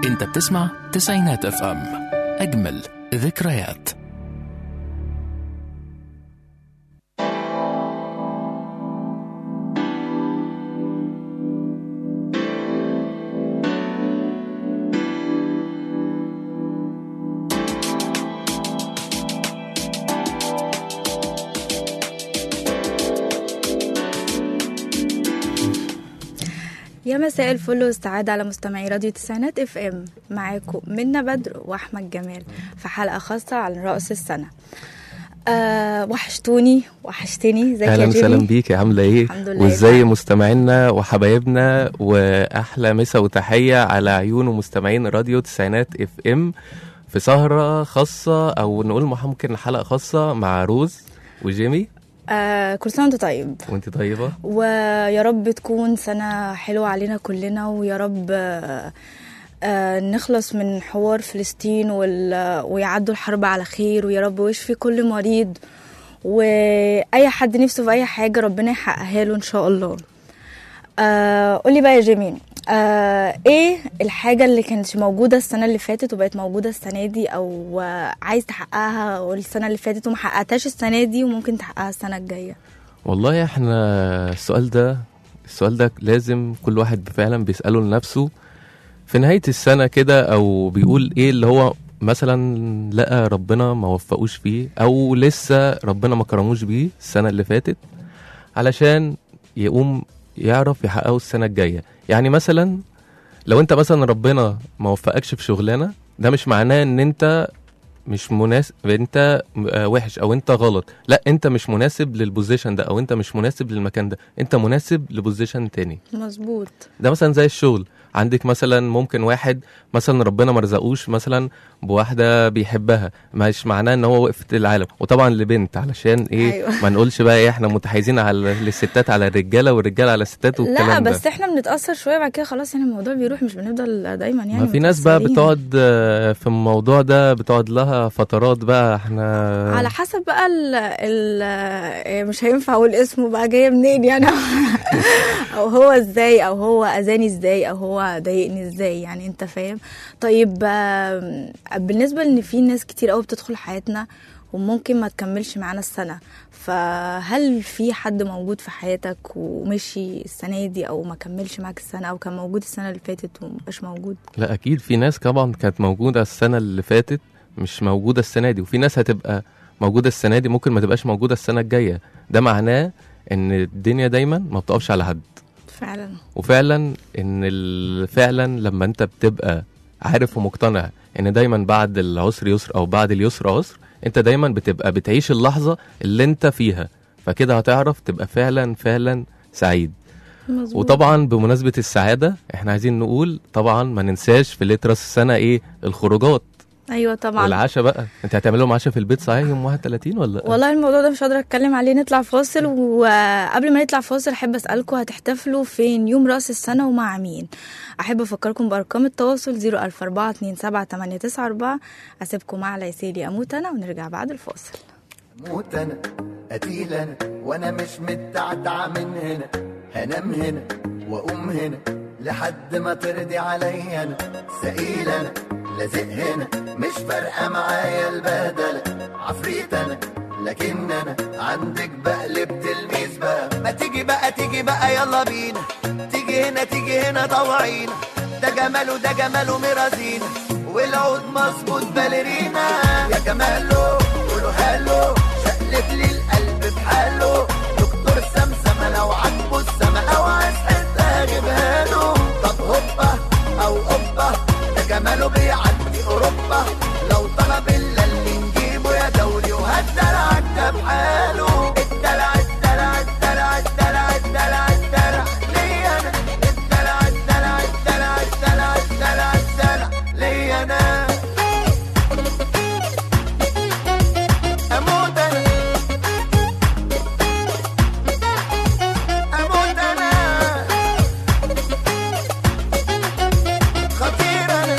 انت بتسمع تسعينات اف ام اجمل ذكريات يا مساء الفل والسعادة على مستمعي راديو تسعينات اف ام معاكم منا بدر واحمد جمال في حلقة خاصة عن رأس السنة أه وحشتوني وحشتني ازيك يا اهلا وسهلا جيمي بيكي عامله ايه الحمد لله وازاي تمام. مستمعينا وحبايبنا واحلى مسا وتحيه على عيون ومستمعين راديو تسعينات اف ام في سهره خاصه او نقول ممكن حلقه خاصه مع روز وجيمي أه كل سنة وانت طيب وانت طيبه ويا رب تكون سنة حلوة علينا كلنا ويا رب آه، آه، نخلص من حوار فلسطين وال- ويعدوا الحرب على خير ويا رب ويشفي كل مريض واي حد نفسه في اي حاجة ربنا يحققها له ان شاء الله آه قولي بقى يا جيمي آه ايه الحاجة اللي كانت موجودة السنة اللي فاتت وبقت موجودة السنة دي او آه عايز تحققها السنة اللي فاتت وما حققتهاش السنة دي وممكن تحققها السنة الجاية والله احنا السؤال ده السؤال ده لازم كل واحد فعلا بيسأله لنفسه في نهاية السنة كده أو بيقول إيه اللي هو مثلا لقى ربنا ما وفقوش فيه أو لسه ربنا ما كرموش بيه السنة اللي فاتت علشان يقوم يعرف يحققه السنة الجاية يعني مثلا لو انت مثلا ربنا ما وفقكش في شغلانة ده مش معناه ان انت مش مناسب انت آه، وحش او انت غلط لا انت مش مناسب للبوزيشن ده او انت مش مناسب للمكان ده انت مناسب لبوزيشن تاني مظبوط ده مثلا زي الشغل عندك مثلا ممكن واحد مثلا ربنا ما رزقوش مثلا بواحده بيحبها مش معناه ان هو وقفت العالم وطبعا لبنت علشان ايه أيوة. ما نقولش بقى ايه احنا متحيزين على للستات على الرجاله والرجاله على الستات والكلام لا ده بس احنا بنتاثر شويه بعد كده خلاص يعني الموضوع بيروح مش بنفضل دايما يعني ما في ناس بقى متأثرين. بتقعد آه، في الموضوع ده بتقعد لها فترات بقى احنا على حسب بقى ال ال مش هينفع اقول اسمه بقى جايه منين يعني او هو ازاي او هو اذاني ازاي او هو ضايقني ازاي يعني انت فاهم طيب آم، بالنسبه لان في ناس كتير قوي بتدخل حياتنا وممكن ما تكملش معانا السنه فهل في حد موجود في حياتك ومشي السنه دي او ما كملش معاك السنه او كان موجود السنه اللي فاتت ومبقاش موجود لا اكيد في ناس طبعا كانت موجوده السنه اللي فاتت مش موجوده السنه دي وفي ناس هتبقى موجوده السنه دي ممكن ما تبقاش موجوده السنه الجايه ده معناه ان الدنيا دايما ما بتقفش على حد فعلا وفعلا ان ال- فعلا لما انت بتبقى عارف ومقتنع ان دايما بعد العسر يسر او بعد اليسر عسر انت دايما بتبقى بتعيش اللحظه اللي انت فيها فكده هتعرف تبقى فعلا فعلا سعيد مظبوط وطبعا بمناسبة السعادة احنا عايزين نقول طبعا ما ننساش في ليلة راس السنة ايه الخروجات ايوه طبعا والعشاء بقى انت هتعمل لهم عشاء في البيت صحيح يوم 31 ولا لأ؟ والله الموضوع ده مش قادره اتكلم عليه نطلع فاصل وقبل ما نطلع فاصل احب اسالكم هتحتفلوا فين يوم راس السنه ومع مين احب افكركم بارقام التواصل 004278994 اسيبكم مع ليسيلي اموت انا ونرجع بعد الفاصل موت انا قتيل انا وانا مش متعتع من هنا هنام هنا واقوم هنا لحد ما ترضي عليا انا سئيل انا لازق هنا مش فارقه معايا البهدله عفريت انا لكن انا عندك بقلب تلميذ بقى ما تيجي بقى تيجي بقى يلا بينا تيجي هنا تيجي هنا طوعينا ده جماله ده جماله مرازينا والعود مظبوط باليرينا يا جماله قولوا هالو شقلب لي القلب بحاله دكتور سمسمة لو عاجبه السما او عايز حتة اجيبها له طب هوبا او اوبا ده جماله بيعدي اوروبا لو طلب الا اللي نجيبه يا دولي وهالدلع ده بحاله الدلع الدلع الدلع الدلع الدلع الدلع ليا انا الدلع الدلع الدلع الدلع الدلع الدلع ليا انا اموت انا اموت انا خطير انا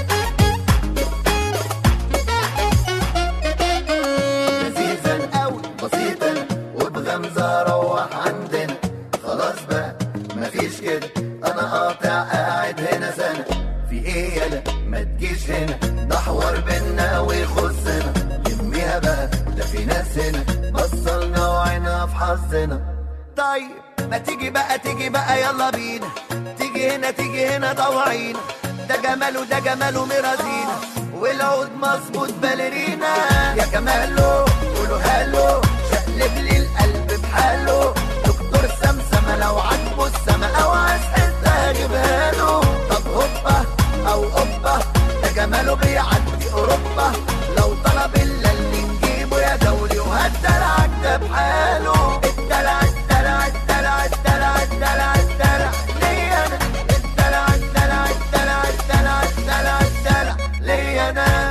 لذيذا قوي بسيطا وبغمزه روح عندنا خلاص بقى مفيش كده انا قاطع قاعد هنا سنه في ايه يلا ما تجيش هنا ده حوار بينا ويخصنا يميها بقى ده في ناس هنا بصلنا وعينا في حظنا طيب ما تيجي بقى تيجي بقى يلا بينا تيجي هنا تيجي هنا طوعينا ده جماله ده جماله مرازينا والعود مظبوط باليرينا يا جماله قولوا هالو شقلب لي القلب بحاله دكتور سمسمة لو عجبه السما او عايز حتة هجيبها له طب هوبا او اوبا ده جماله بيعدي اوروبا لو طلب الا اللي نجيبه يا دولي وهالدلع ده بحاله الدلع الدلع الدلع الدلع الدلع الدلع ليا انا الدلع الدلع الدلع الدلع الدلع الدلع ليا انا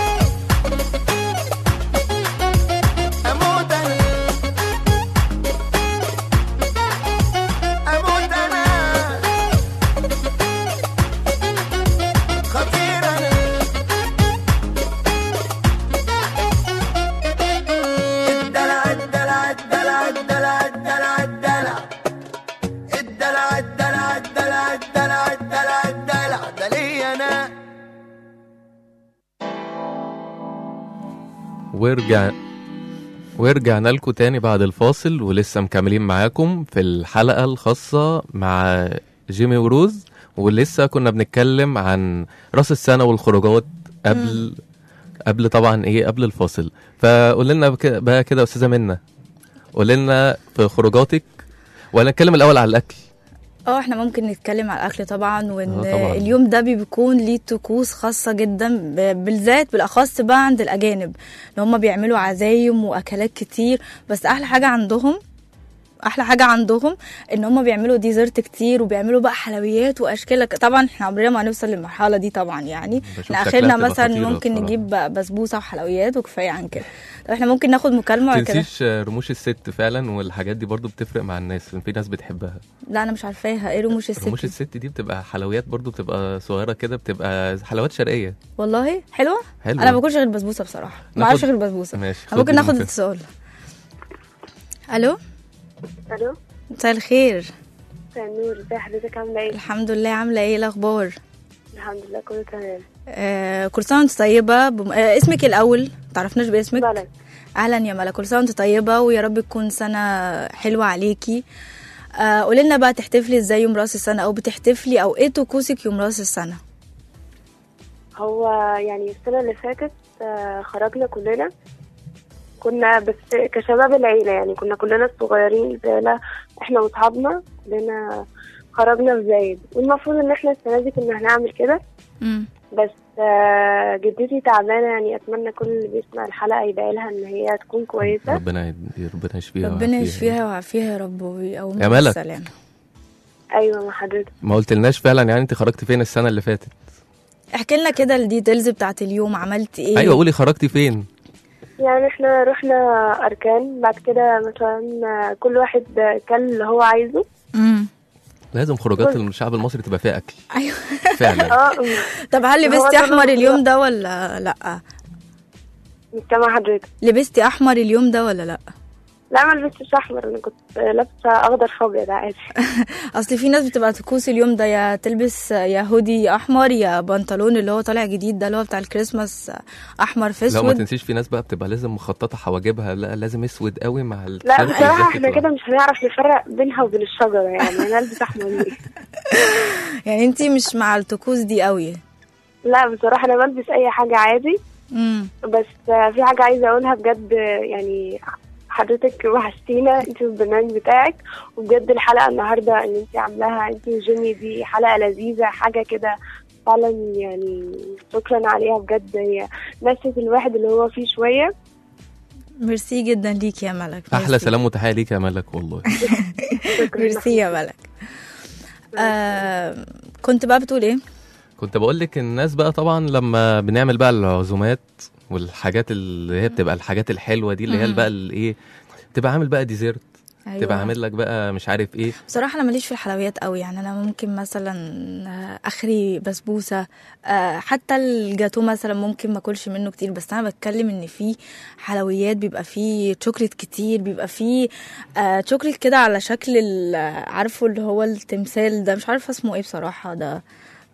اموت انا اموت انا خطير انا الدلع الدلع الدلع الدلع الدلع الدلع الدلع الدلع الدلع الدلع الدلع الدلع ده ليا انا ورجع ورجعنا لكم تاني بعد الفاصل ولسه مكملين معاكم في الحلقة الخاصة مع جيمي وروز ولسه كنا بنتكلم عن راس السنة والخروجات قبل قبل طبعا ايه قبل الفاصل فقول لنا بك- بقى كده يا استاذة منى قول لنا في خروجاتك ولا نتكلم الاول على الاكل اه احنا ممكن نتكلم على الاكل طبعا وان آه طبعاً. اليوم ده بيكون ليه طقوس خاصه جدا ب- بالذات بالاخص بقى عند الاجانب ان هم بيعملوا عزايم واكلات كتير بس احلى حاجه عندهم احلى حاجه عندهم ان هم بيعملوا ديزرت كتير وبيعملوا بقى حلويات واشكال طبعا احنا عمرنا ما هنوصل للمرحله دي طبعا يعني بشوف احنا شكلها اخرنا بتبقى مثلا خطيرة ممكن بصراحة. نجيب بسبوسه وحلويات وكفايه عن كده طب احنا ممكن ناخد مكالمه ولا كده تنسيش رموش الست فعلا والحاجات دي برضو بتفرق مع الناس في ناس بتحبها لا انا مش عارفاها ايه رموش الست رموش دي؟ الست دي بتبقى حلويات برضو بتبقى صغيرة كده بتبقى حلويات شرقية والله حلوه حلوة. انا ما باكلش غير بسبوسه بصراحه ما ناخد- اعرفش غير بسبوسه ماشي، إحنا ممكن خد ناخد المكالمة. اتصال الو الو مساء الخير مساء النور ازي حضرتك عامله ايه الحمد لله عامله ايه الاخبار الحمد لله كله تمام آه كل سنه وانت طيبه بم... آه اسمك الاول تعرفناش باسمك ملك اهلا يا ملا كل سنه وانت طيبه ويا رب تكون سنه حلوه عليكي آه قولي لنا بقى تحتفلي ازاي يوم راس السنه او بتحتفلي او ايه طقوسك يوم راس السنه هو يعني السنه اللي فاتت آه، خرجنا كلنا كنا بس كشباب العيله يعني كنا كلنا الصغيرين العيله احنا واصحابنا كلنا خرجنا في زايد والمفروض ان احنا السنه دي كنا هنعمل كده امم بس آه، جدتي تعبانه يعني اتمنى كل اللي بيسمع الحلقه يدعي لها ان هي تكون كويسه ربنا يد- ربنا يشفيها ربنا ويعافيها. يشفيها ويعافيها يا رب ويقومها يا ملك. بالسلامه ايوه مع حضرتك ما قلتلناش فعلا يعني انت خرجت فين السنه اللي فاتت احكي لنا كده الديتيلز بتاعت اليوم عملت ايه ايوه قولي خرجتي فين يعني احنا رحنا اركان بعد كده مثلا كل واحد كل اللي هو عايزه امم لازم خروجات الشعب المصري تبقى فيها اكل ايوه فعلا اه طب هل هو لبستي ده احمر اللي- اليوم ده ولا لا مش سامعه حضرتك لبستي احمر اليوم ده ولا لا لا ما لبستش احمر انا كنت لابسه اخضر في ابيض عادي اصل في ناس بتبقى طقوس اليوم ده يا تلبس يا هودي احمر يا بنطلون اللي هو طالع جديد ده اللي هو بتاع الكريسماس احمر في لو ما اسود تنسيش في ناس بقى بتبقى لازم مخططه حواجبها لا لازم اسود قوي مع لا التيشيرت بصراحه والجاكيت احنا و- كده مش هنعرف نفرق بينها وبين الشجره يعني انا البس احمر ليه يعني انتي مش مع الطقوس دي قوي لا بصراحه انا بلبس اي حاجه عادي امم بس في حاجه عايزه اقولها بجد يعني حضرتك وحشتينا انت والبرنامج بتاعك وبجد الحلقه النهارده اللي انت عاملاها انت وجيمي دي حلقه لذيذه حاجه كده فعلا يعني شكرا عليها بجد هي نست الواحد اللي هو فيه شويه ميرسي جدا ليكي يا ملك احلى ميرسي. سلام وتحيه ليك يا ملك والله شكرا ميرسي يا ملك آه كنت بقى بتقول ايه كنت بقول لك الناس بقى طبعا لما بنعمل بقى العزومات والحاجات اللي هي بتبقى الحاجات الحلوه دي اللي هي مم. بقى الايه تبقى عامل بقى ديزرت أيوة. تبقى عامل لك بقى مش عارف ايه بصراحة أنا ماليش في الحلويات قوي يعني أنا ممكن مثلا آه، آخري بسبوسة آه، حتى الجاتو مثلا ممكن ما أكلش منه كتير بس أنا بتكلم إن في حلويات بيبقى فيه شوكليت كتير بيبقى فيه آه، شوكليت كده على شكل ال- عارفه اللي هو التمثال ده مش عارفة اسمه إيه بصراحة ده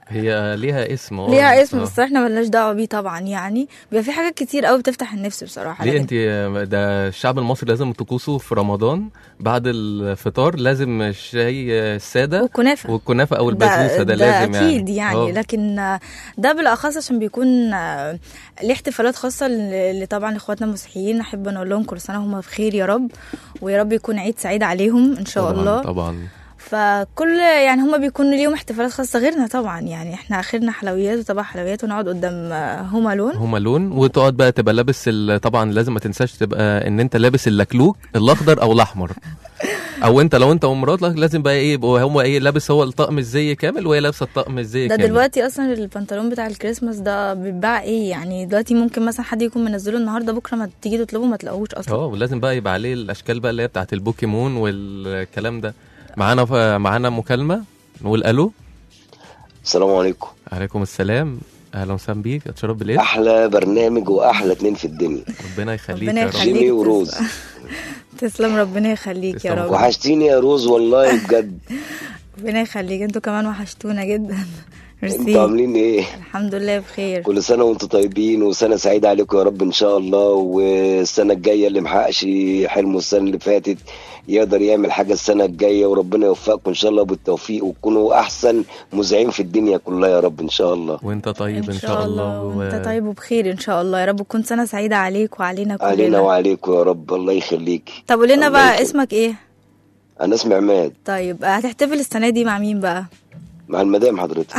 هي ليها اسم اه ليها اسم آه. بس احنا ملناش دعوه بيه طبعا يعني بيبقى في حاجات كتير قوي بتفتح النفس بصراحه ليه لكن- انت ده الشعب المصري لازم طقوسه في رمضان بعد الفطار لازم الشاي الساده والكنافه والكنافه او البسبوسه ده, لازم يعني اكيد يعني آه. لكن آه، ده بالاخص عشان بيكون آه، ليه احتفالات خاصه اللي طبعا اخواتنا المسيحيين نحب نقول لهم كل سنه هم بخير يا رب ويا رب يكون عيد سعيد عليهم ان شاء طبعا الله طبعا فكل يعني هم بيكونوا ليهم احتفالات خاصه غيرنا طبعا يعني احنا اخرنا حلويات وطبعا حلويات ونقعد قدام آه، هوم الون هما لون وتقعد بقى تبقى لابس ال- طبعا لازم ما تنساش تبقى ان انت لابس اللكلوك الاخضر او الاحمر او انت لو انت ومراتك لازم بقى ايه يبقوا هما ايه لابس هو الطقم الزي كامل وهي لابسه الطقم الزي ده كامل دلوقتي اصلا البنطلون بتاع الكريسماس ده بيتباع ايه يعني دلوقتي ممكن مثلا حد يكون منزله النهارده بكره ما تيجي تطلبه ما تلاقوش اصلا اه ولازم بقى يبقى عليه الاشكال بقى اللي هي بتاعت البوكيمون والكلام ده معانا ف... معانا مكالمه نقول الو السلام عليكم عليكم السلام اهلا وسهلا بيك اتشرف بالليل احلى برنامج واحلى اتنين في الدنيا ربنا يخليك ربنا يا رب يخليك جيمي تسلم. وروز تسلم ربنا يخليك يا تسلم. رب وحشتيني يا روز والله بجد ربنا يخليك انتوا كمان وحشتونا جدا انتوا ميرسي عاملين ايه الحمد لله بخير كل سنه وانتم طيبين وسنه سعيده عليكم يا رب ان شاء الله والسنه الجايه اللي محققش حلمه السنه اللي فاتت يقدر يعمل حاجه السنه الجايه وربنا يوفقكم ان شاء الله بالتوفيق وتكونوا احسن مذيعين في الدنيا كلها يا رب ان شاء الله وانت طيب ان شاء الله و- وانت طيب وبخير ان شاء الله يا رب تكون سنه سعيده عليك وعلينا كلنا علينا وعليكم يا رب الله يخليك طب قول لنا الله بقى يخليك. اسمك ايه انا اسمي عماد طيب هتحتفل السنه دي مع مين بقى مع المدام حضرتك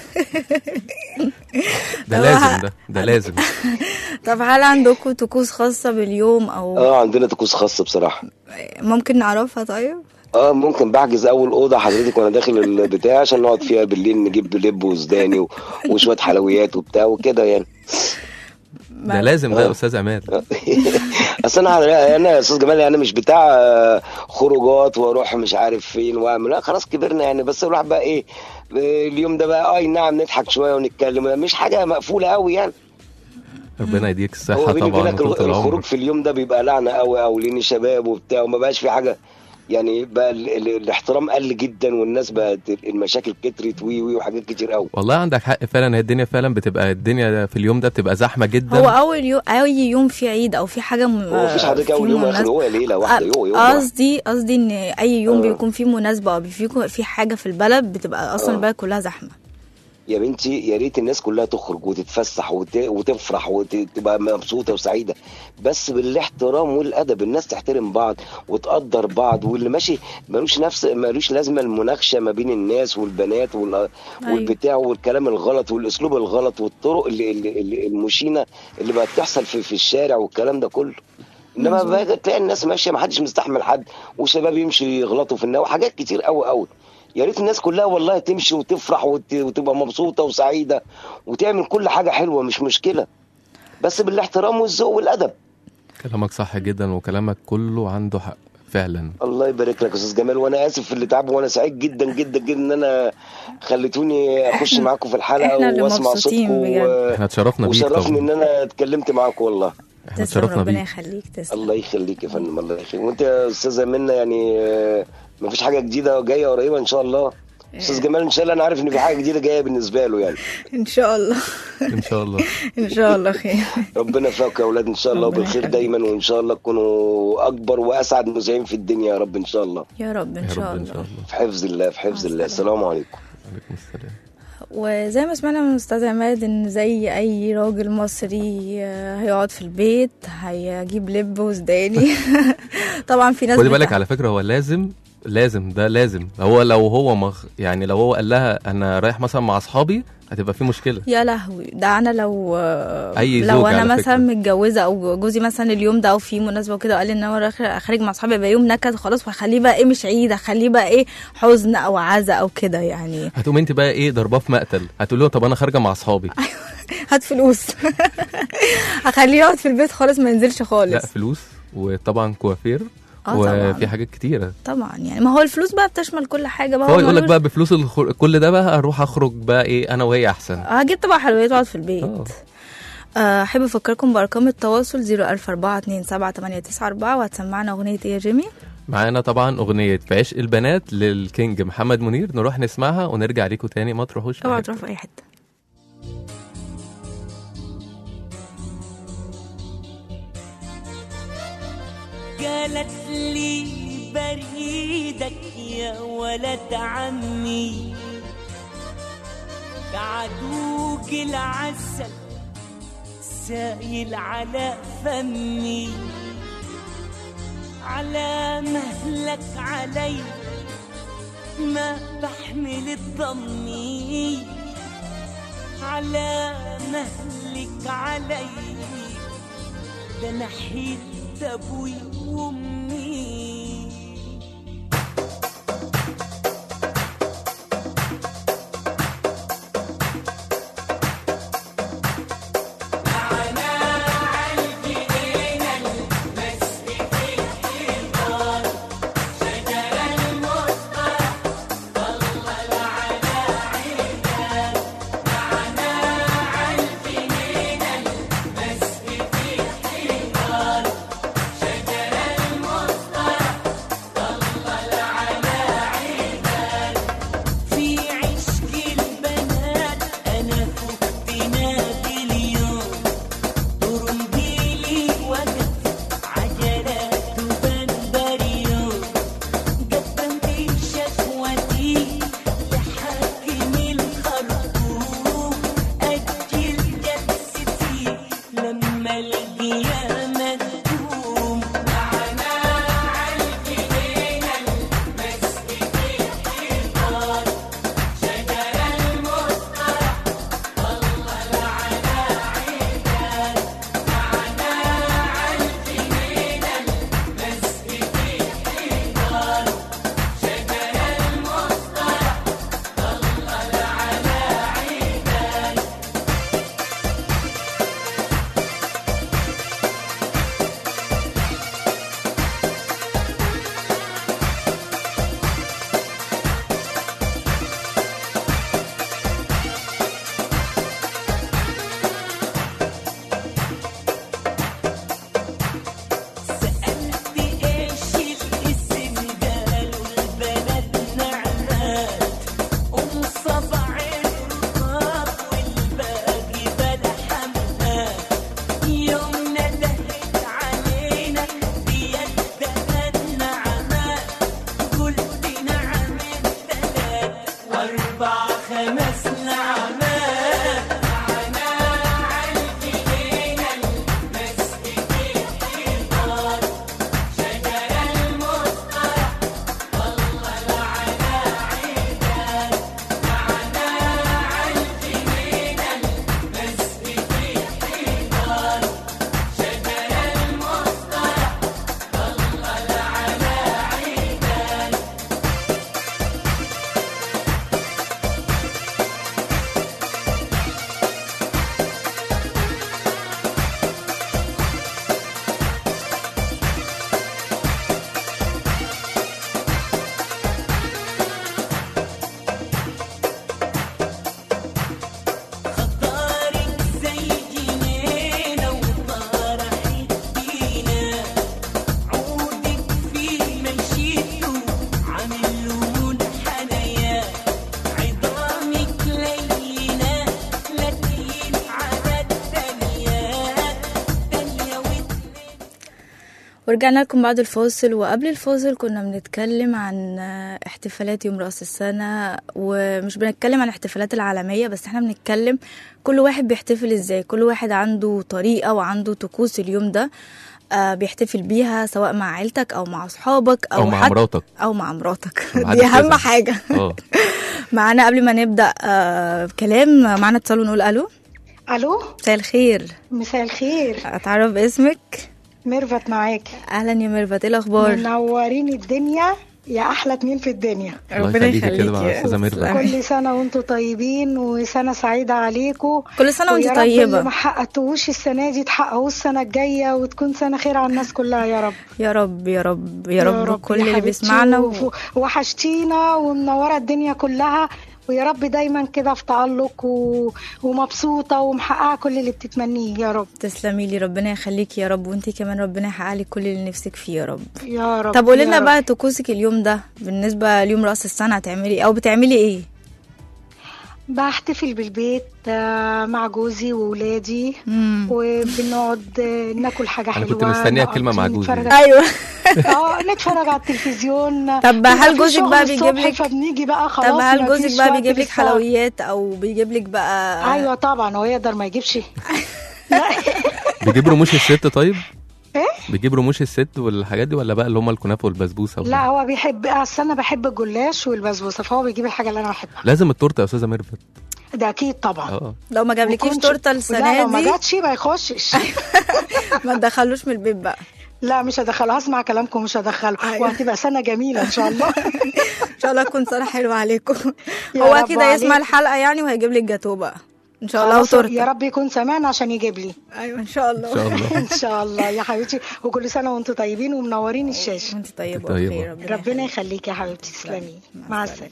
ده طب لازم ه- ده ده لازم طب هل عندكم طقوس خاصه باليوم او اه عندنا طقوس خاصه بصراحه ممكن نعرفها طيب اه ممكن بحجز اول اوضه حضرتك وانا داخل البتاع عشان نقعد فيها بالليل نجيب لب وسوداني و- وشويه حلويات وبتاع وكده يعني ده لازم ده يا استاذ عماد اصل انا انا يا استاذ جمال يعني مش بتاع آه، خروجات واروح مش عارف فين واعمل لا خلاص كبرنا يعني بس الواحد بقى ايه آه، اليوم ده بقى اي نعم نضحك شويه ونتكلم مش حاجه مقفوله قوي يعني ربنا يديك هو الصحه بيني طبعا وبينك وطول الخروج العمر في اليوم ده بيبقى لعنه قوي قوي لان شباب وبتاع وما بقاش في حاجه يعني بقى ال- ال- الاحترام قل جدا والناس بقت المشاكل كترت وي وي وحاجات كتير قوي والله عندك حق فعلا هي الدنيا فعلا بتبقى الدنيا في اليوم ده بتبقى زحمه جدا هو اول يوم اي يوم في عيد او في حاجه م... هو مفيش حضرتك في اول يوم واخر مناسبة- هو ليله واحده يوم يوم واحد. قصدي قصدي ان اي يوم آه. بيكون فيه مناسبه او في في حاجه في البلد بتبقى اصلا آه. البلد كلها زحمه يا بنتي يا ريت الناس كلها تخرج وتتفسح وت... وتفرح وتبقى مبسوطه وسعيده بس بالاحترام والادب الناس تحترم بعض وتقدر بعض واللي ماشي ملوش نفس ملوش لازمه المناقشه ما بين الناس والبنات وال... والبتاع والكلام الغلط والاسلوب الغلط والطرق اللي, اللي, اللي المشينه اللي بقت تحصل في, في الشارع والكلام ده كله انما بقى تلاقي الناس ماشيه ما حدش مستحمل حد وشباب يمشوا يغلطوا في النار وحاجات كتير قوي قوي يا ريت الناس كلها والله تمشي وتفرح وت... وتبقى مبسوطه وسعيده وتعمل كل حاجه حلوه مش مشكله بس بالاحترام والذوق والادب كلامك صح جدا وكلامك كله عنده حق فعلا الله يبارك لك يا استاذ جمال وانا اسف في اللي تعب وانا سعيد جدا جدا جدا ان انا خليتوني اخش معاكم في الحلقه إحنا اللي واسمع مبسوطين صوتكم بجد. و... احنا اتشرفنا بيك وشرفني ان طبعا انا اتكلمت معاكم والله احنا تسلم اتشرفنا ربنا بيك يخليك تسلم الله يخليك يا فندم الله يخليك وانت يا استاذه منى يعني آه، مفيش حاجه جديده جايه قريبه ان شاء الله استاذ جمال ان شاء الله انا عارف ان في حاجه جديده جايه بالنسبه له يعني ان شاء الله ان شاء الله ان شاء الله خير ربنا يوفقك يا اولاد ان شاء الله ربنا وبالخير يخليك. دايما وان شاء الله تكونوا اكبر واسعد مذيعين في الدنيا يا رب ان شاء الله يا رب ان يا شاء رب ان شاء الله الله في حفظ الله في حفظ مع الله السلامة. السلام عليكم عليكم السلام وزي ما سمعنا من استاذ عماد ان زي اي راجل مصري آه، هيقعد في البيت هيجيب لب وسوداني طبعا في ناس خدي بالك بتع- على فكره هو لازم لازم ده لازم هو لو هو مخ يعني لو هو قال لها انا رايح مثلا مع اصحابي هتبقى في مشكله يا لهوي ده انا لو أي لو زوج انا على مثلا فكرة. متجوزه او جوزي مثلا اليوم ده او في مناسبه وكده وقال لي ان انا رايح خارج مع اصحابي يبقى يوم نكد خلاص وهخليه بقى ايه مش عيد هخليه بقى ايه حزن او عزا او كده يعني هتقوم انت بقى ايه ضرباه في مقتل هتقول له طب انا خارجه مع اصحابي هات فلوس هخليه يقعد في البيت خالص ما ينزلش لا خالص فلوس وطبعا كوافير آه طبعاً. وفي حاجات كتيره طبعا يعني ما هو الفلوس بقى بتشمل كل حاجه بقى فهو يقول لك ملوش- بقى بفلوس الخر... كل ده بقى اروح اخرج بقى ايه انا وهي احسن هجيب طبعا حلويات واقعد في البيت آه. آه، احب افكركم بارقام التواصل 004278994 وهتسمعنا اغنيه ايه يا جيمي معانا طبعا اغنيه في عشق البنات للكينج محمد منير نروح نسمعها ونرجع ليكم تاني ما تروحوش في اوعى حتة. تروح في اي حته قالت لي بريدك يا ولد عمي بعدوك العسل سايل على فمي على مهلك علي ما بحمل الضمي على مهلك علي ده انا حيت ابوي وامي في عشق البنات انا فقت نادي اليوم طرمبيلي وقف عجلات بندريون قدمت شكوتي لحاكم الخرطوم اجل جلستي لما القيامه تقوم معنا عالجنين المسجد الحيطان شجر المسطرة طلل على عيدان معنا عالجنين المسجد الحيطان شجر المسطرة طلل على عيدان سألت إيش الاسم قالوا البلد نعمات أم صبع الرقاب والباقي بلا حمات يوم ندهت علينا بيدها النعمات قلت نعم الثلاث أربع خمس نعمات معنا عالجنين المسجد الحيطان شجر المسطرة طلل على عيدان معنا عالجنين المسجد الحيطان شجر المسطرة طلل على عيدان خطارك زي جنينة وطرحت بينا عودك في مشيته عامل له منحنية عظامك لينة لا تقيل على التانيات تانية واتنين ورجعنا لكم بعد الفاصل وقبل الفاصل كنا بنتكلم عن آه، احتفالات يوم رأس السنة ومش بنتكلم عن الاحتفالات العالمية بس احنا بنتكلم كل واحد بيحتفل ازاي كل واحد عنده طريقة وعنده طقوس اليوم ده آه، بيحتفل بيها سواء مع عيلتك او مع اصحابك او, أو مع حتى- مراتك. او مع مراتك ما دي حدش اهم يزعل. حاجة اه معانا قبل ما نبدأ آه كلام معانا اتصال ونقول الو الو مساء الخير مساء الخير اتعرف باسمك ميرفت معاك اهلا يا ميرفت ايه الاخبار منورين الدنيا يا احلى اتنين في الدنيا الله ربنا يخليكي كده مع يخليكي. أستاذة ميرفت. تسلمي. كل سنه وانتم طيبين وسنه سعيده عليكم كل سنة وانت ويا رب طيبة. اللي ما حققتوش السنه دي تحققوه السنه الجايه وتكون سنه خير على الناس كلها يا رب يا رب يا رب يا رب, كل يا اللي حبيبتي. بيسمعنا و... وف- وحشتينا ومنوره الدنيا كلها ويا رب دايما كده في تألق و... ومبسوطة ومحققة كل اللي بتتمنيه يا رب تسلمي لي ربنا يخليكي يا رب وانتي كمان ربنا يحقق لك كل اللي نفسك فيه يا رب يا رب طب قولي يا لنا رب. بقى طقوسك اليوم ده بالنسبه ليوم راس السنه هتعملي او بتعملي ايه بحتفل بالبيت آه، مع جوزي وولادي مم. وبنقعد آه، ناكل حاجة أنا حلوة كنت مستنية نقضي، كلمة مع جوزي. نتفرج ايوه اه نتفرج على التلفزيون طب بيبقى هل في جوزك شغل بقى بيجيب الصبح لك فبنيجي بقى خلاص طب هل مفيش جوزك بقى وقت بيجيب لك للسهر. حلويات او بيجيب لك بقى ايوه طبعا هو يقدر ما يجيبش بيجيب رموش الست طيب ايه بيجيب رموش الست والحاجات دي ولا بقى اللي هم الكنافه والبسبوسه ولا- لا هو بيحب اصل انا بحب الجلاش والبسبوسه فهو بيجيب الحاجه اللي انا بحبها لازم التورته يا استاذه ميرفت ده اكيد طبعا اه لو ما جابلكيش وكنت- تورته لا السنه لو ما دي جاتش ما يخشش ما تدخلوش من البيت بقى لا مش هدخله هسمع كلامكم مش هدخله أيوة. وهتبقى سنه جميله ان شاء الله ان شاء الله تكون سنه حلوه عليكم يا هو رب اكيد هيسمع عليك. الحلقه يعني وهيجيب لك جاتوه بقى ان شاء الله خلاص، يا وتورته رب يكون سمعنا عشان يجيب لي ايوه ان شاء الله ان شاء الله ان شاء الله يا حبيبتي وكل سنه وانتم طيبين ومنورين الشاشه وانت طيبه طيبة. وبخير ربنا ربنا يخليك يا حبيبتي تسلمي مع السلامه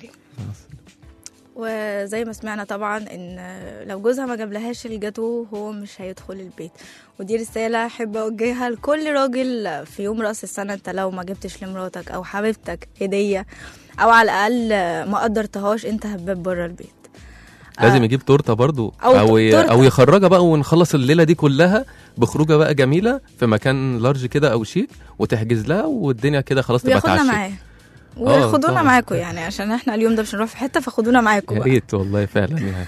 وزي ما سمعنا طبعا ان لو جوزها ما جابلهاش الجاتو هو مش هيدخل البيت ودي رساله احب اوجهها لكل راجل في يوم راس السنه انت لو ما جبتش لمراتك او حبيبتك هديه او على الاقل ما قدرتهاش انت هباب بره البيت لازم يجيب تورته برضو أو او ي... تورتة. او يخرجها بقى ونخلص الليله دي كلها بخروجه بقى جميله في مكان لارج كده او شيك وتحجز لها والدنيا كده خلاص تبقى وياخدنا اتعشت معاه وخدونا طبعا. معاكم يعني عشان احنا اليوم ده مش هنروح في حته فخدونا معاكم يا بقى ريت والله فعلا يعني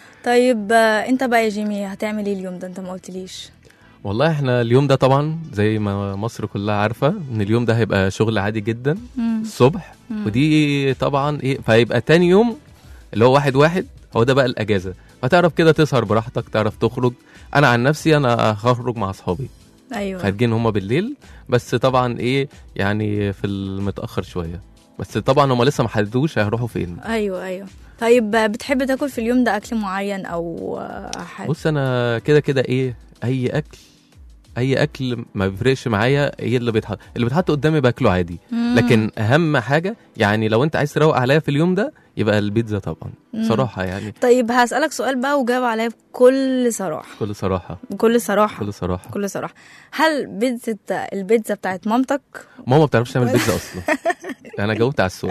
طيب آه، انت بقى يا جيمي هتعمل ايه اليوم ده انت ما قلتليش والله احنا اليوم ده طبعا زي ما مصر كلها عارفه ان اليوم ده هيبقى شغل عادي جدا مم. الصبح ودي طبعا ايه فهيبقى تاني يوم اللي هو واحد واحد هو ده بقى الاجازه فتعرف كده تسهر براحتك تعرف تخرج انا عن نفسي انا هخرج مع اصحابي ايوه خارجين هما بالليل بس طبعا ايه يعني في المتاخر شويه بس طبعا هما لسه ما حددوش هيروحوا فين ايوه ايوه طيب آه، بتحب تاكل في اليوم ده اكل معين او آه، حاجه بص انا كده كده ايه اي اكل اي اكل ما بيفرقش معايا ايه اللي بيتحط اللي بيتحط قدامي باكله عادي مم. لكن اهم حاجه يعني لو انت عايز تروق عليا في اليوم ده يبقى البيتزا طبعا مم. صراحه يعني طيب هسألك سؤال بقى وجاوب عليا بكل صراحة بكل صراحه بكل صراحة بكل صراحه بكل صراحة هل بيتزا البيتزا بتاعت مامتك ماما ما بتعرفش تعمل بيتزا اصلا انا جاوبت على السؤال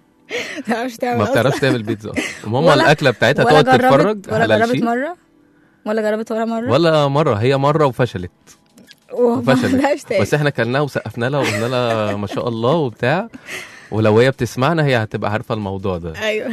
بتعرفش تعمل ما أصلاً؟ بتعرفش تعمل بيتزا اصلا وماما ولا- الاكله بتاعتها ولا تقعد تتفرج جربت ولا على جربت الشيف مرة ولا جربت ولا مرة ولا مره هي مره وفشلت وما وفشلت عملهاش تاني بس احنا كلناها وسقفنا لها وقلنا لها ما شاء الله وبتاع ولو هي بتسمعنا هي هتبقى عارفه الموضوع ده ايوه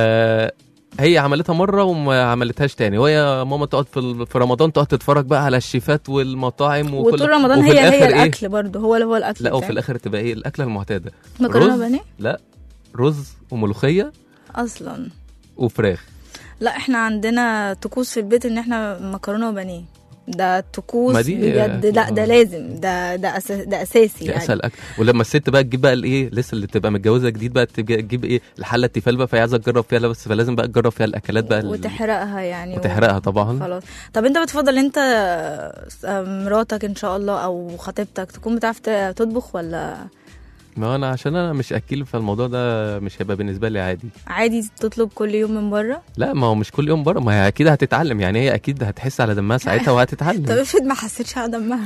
آه هي عملتها مره وما عملتهاش تاني وهي ماما تقعد في ال- في رمضان تقعد تتفرج بقى على الشيفات والمطاعم وكل وطول رمضان وفي هي هي الآخر إيه؟ الاكل برضه هو اللي هو الاكل لا وفي بتاعك. الاخر تبقى ايه الاكله المعتاده مكرونه رز. بانيه لا رز وملوخيه اصلا وفراخ لا احنا عندنا طقوس في البيت ان احنا مكرونه وبانيه ده طقوس ما دي- بجد لا ده آه. لازم ده ده أساس ده اساسي دي يعني اسهل اكل ولما الست بقى تجيب بقى الايه لسه اللي تبقى متجوزه جديد بقى تجي- تجيب ايه الحله التيفال بقى فهي عايزه تجرب فيها بس فلازم بقى تجرب فيها الاكلات بقى ال- وتحرقها يعني وتحرقها طبعا خلاص طب انت بتفضل انت آه، مراتك ان شاء الله او خطيبتك تكون بتعرف ت- تطبخ ولا ما انا عشان انا مش اكيل فالموضوع ده مش هيبقى بالنسبه لي عادي عادي تطلب كل يوم من بره لا ما هو مش كل يوم بره ما هي اكيد هتتعلم يعني هي اكيد هتحس على دمها ساعتها طب وهتتعلم افرض ما حسيتش على دمها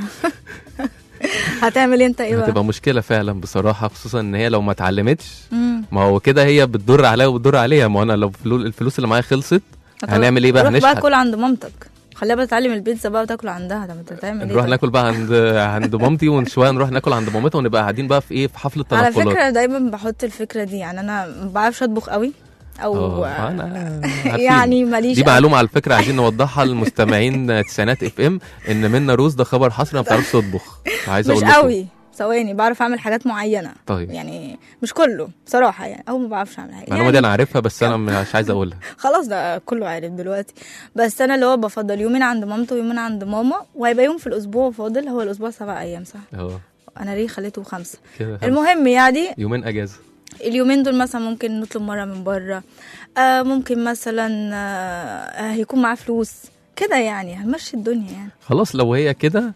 هتعمل انت ايه بقى هتبقى مشكله فعلا بصراحه خصوصا ان هي لو ما اتعلمتش مم. ما هو كده هي بتضر عليا وبتضر عليها ما هو انا لو فلو- الفلوس اللي معايا خلصت هنعمل ايه بقى روح بقى هنشحت كل عند مامتك خليها بقى تتعلم البيتزا بقى وتاكل عندها طب انت بتعمل ايه نروح طيب؟ ناكل بقى عند عند مامتي وشويه نروح ناكل عند مامتها ونبقى قاعدين بقى في ايه في حفله على تنقلات فكره دايما بحط الفكره دي يعني انا ما بعرفش اطبخ قوي او اه انا عارفين. يعني ماليش دي قوي. معلومه على فكره عايزين نوضحها للمستمعين تسعينات اف ام ان منا روز ده خبر حصري ما بتعرفش تطبخ عايز مش اقول لكم قوي ثواني بعرف اعمل حاجات معينه طيب يعني مش كله بصراحه يعني او ما بعرفش اعمل حاجه المعلومه دي انا عارفها بس انا مش عايز اقولها خلاص ده كله عارف دلوقتي بس انا اللي هو بفضل يومين عند مامته ويومين عند ماما وهيبقى يوم في الاسبوع فاضل هو الاسبوع سبع ايام صح اه انا ليه خليته خمسه كده خلاص. المهم يعني يومين اجازه اليومين دول مثلا ممكن نطلب مره من بره آه ممكن مثلا آه هيكون معاه فلوس كده يعني هنمشي الدنيا يعني خلاص لو هي كده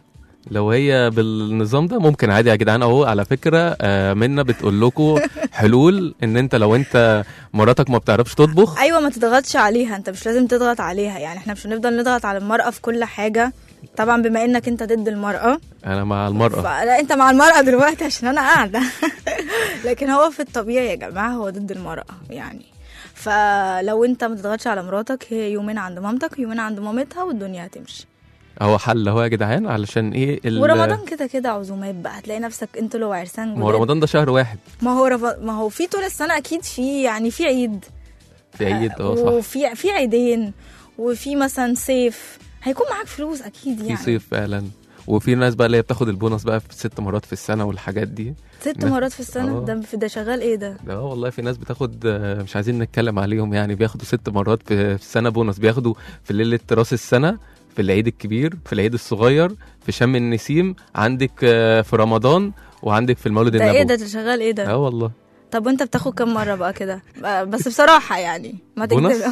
لو هي بالنظام ده ممكن عادي يا جدعان اهو على فكره آه منا بتقول لكم حلول ان انت لو انت مراتك ما بتعرفش تطبخ ايوه ما تضغطش عليها انت مش لازم تضغط عليها يعني احنا مش هنفضل نضغط على المرأة في كل حاجة طبعا بما انك انت ضد المرأة انا مع المراه فلا انت مع المرأة دلوقتي عشان انا قاعدة لكن هو في الطبيعي يا جماعة هو ضد المرأة يعني فلو انت ما تضغطش على مراتك هي يومين عند مامتك يومين عند مامتها والدنيا هتمشي هو حل اهو يا جدعان علشان ايه ال- ورمضان كده كده عزومات بقى هتلاقي نفسك انت لو عرسان ما هو جداد. رمضان ده شهر واحد ما هو رف... ما هو في طول السنة اكيد في يعني في عيد في عيد اه صح وفي في عيدين وفي مثلا صيف هيكون معاك فلوس اكيد في يعني صيف فعلا وفي ناس بقى اللي هي بتاخد البونص بقى في ست مرات في السنه والحاجات دي ست ناس- مرات في السنة آه. ده ده شغال ايه ده ده والله في ناس بتاخد آه، مش عايزين نتكلم عليهم يعني بياخدوا ست مرات في في السنه بونص بياخدوا في ليله راس السنه في العيد الكبير في العيد الصغير في شم النسيم عندك آه، في رمضان وعندك في المولد ده النبوي ايه ده ده شغال ايه ده اه والله طب وانت بتاخد كام مرة بقى كده آه، بس بصراحة يعني ما بونص؟ تكذب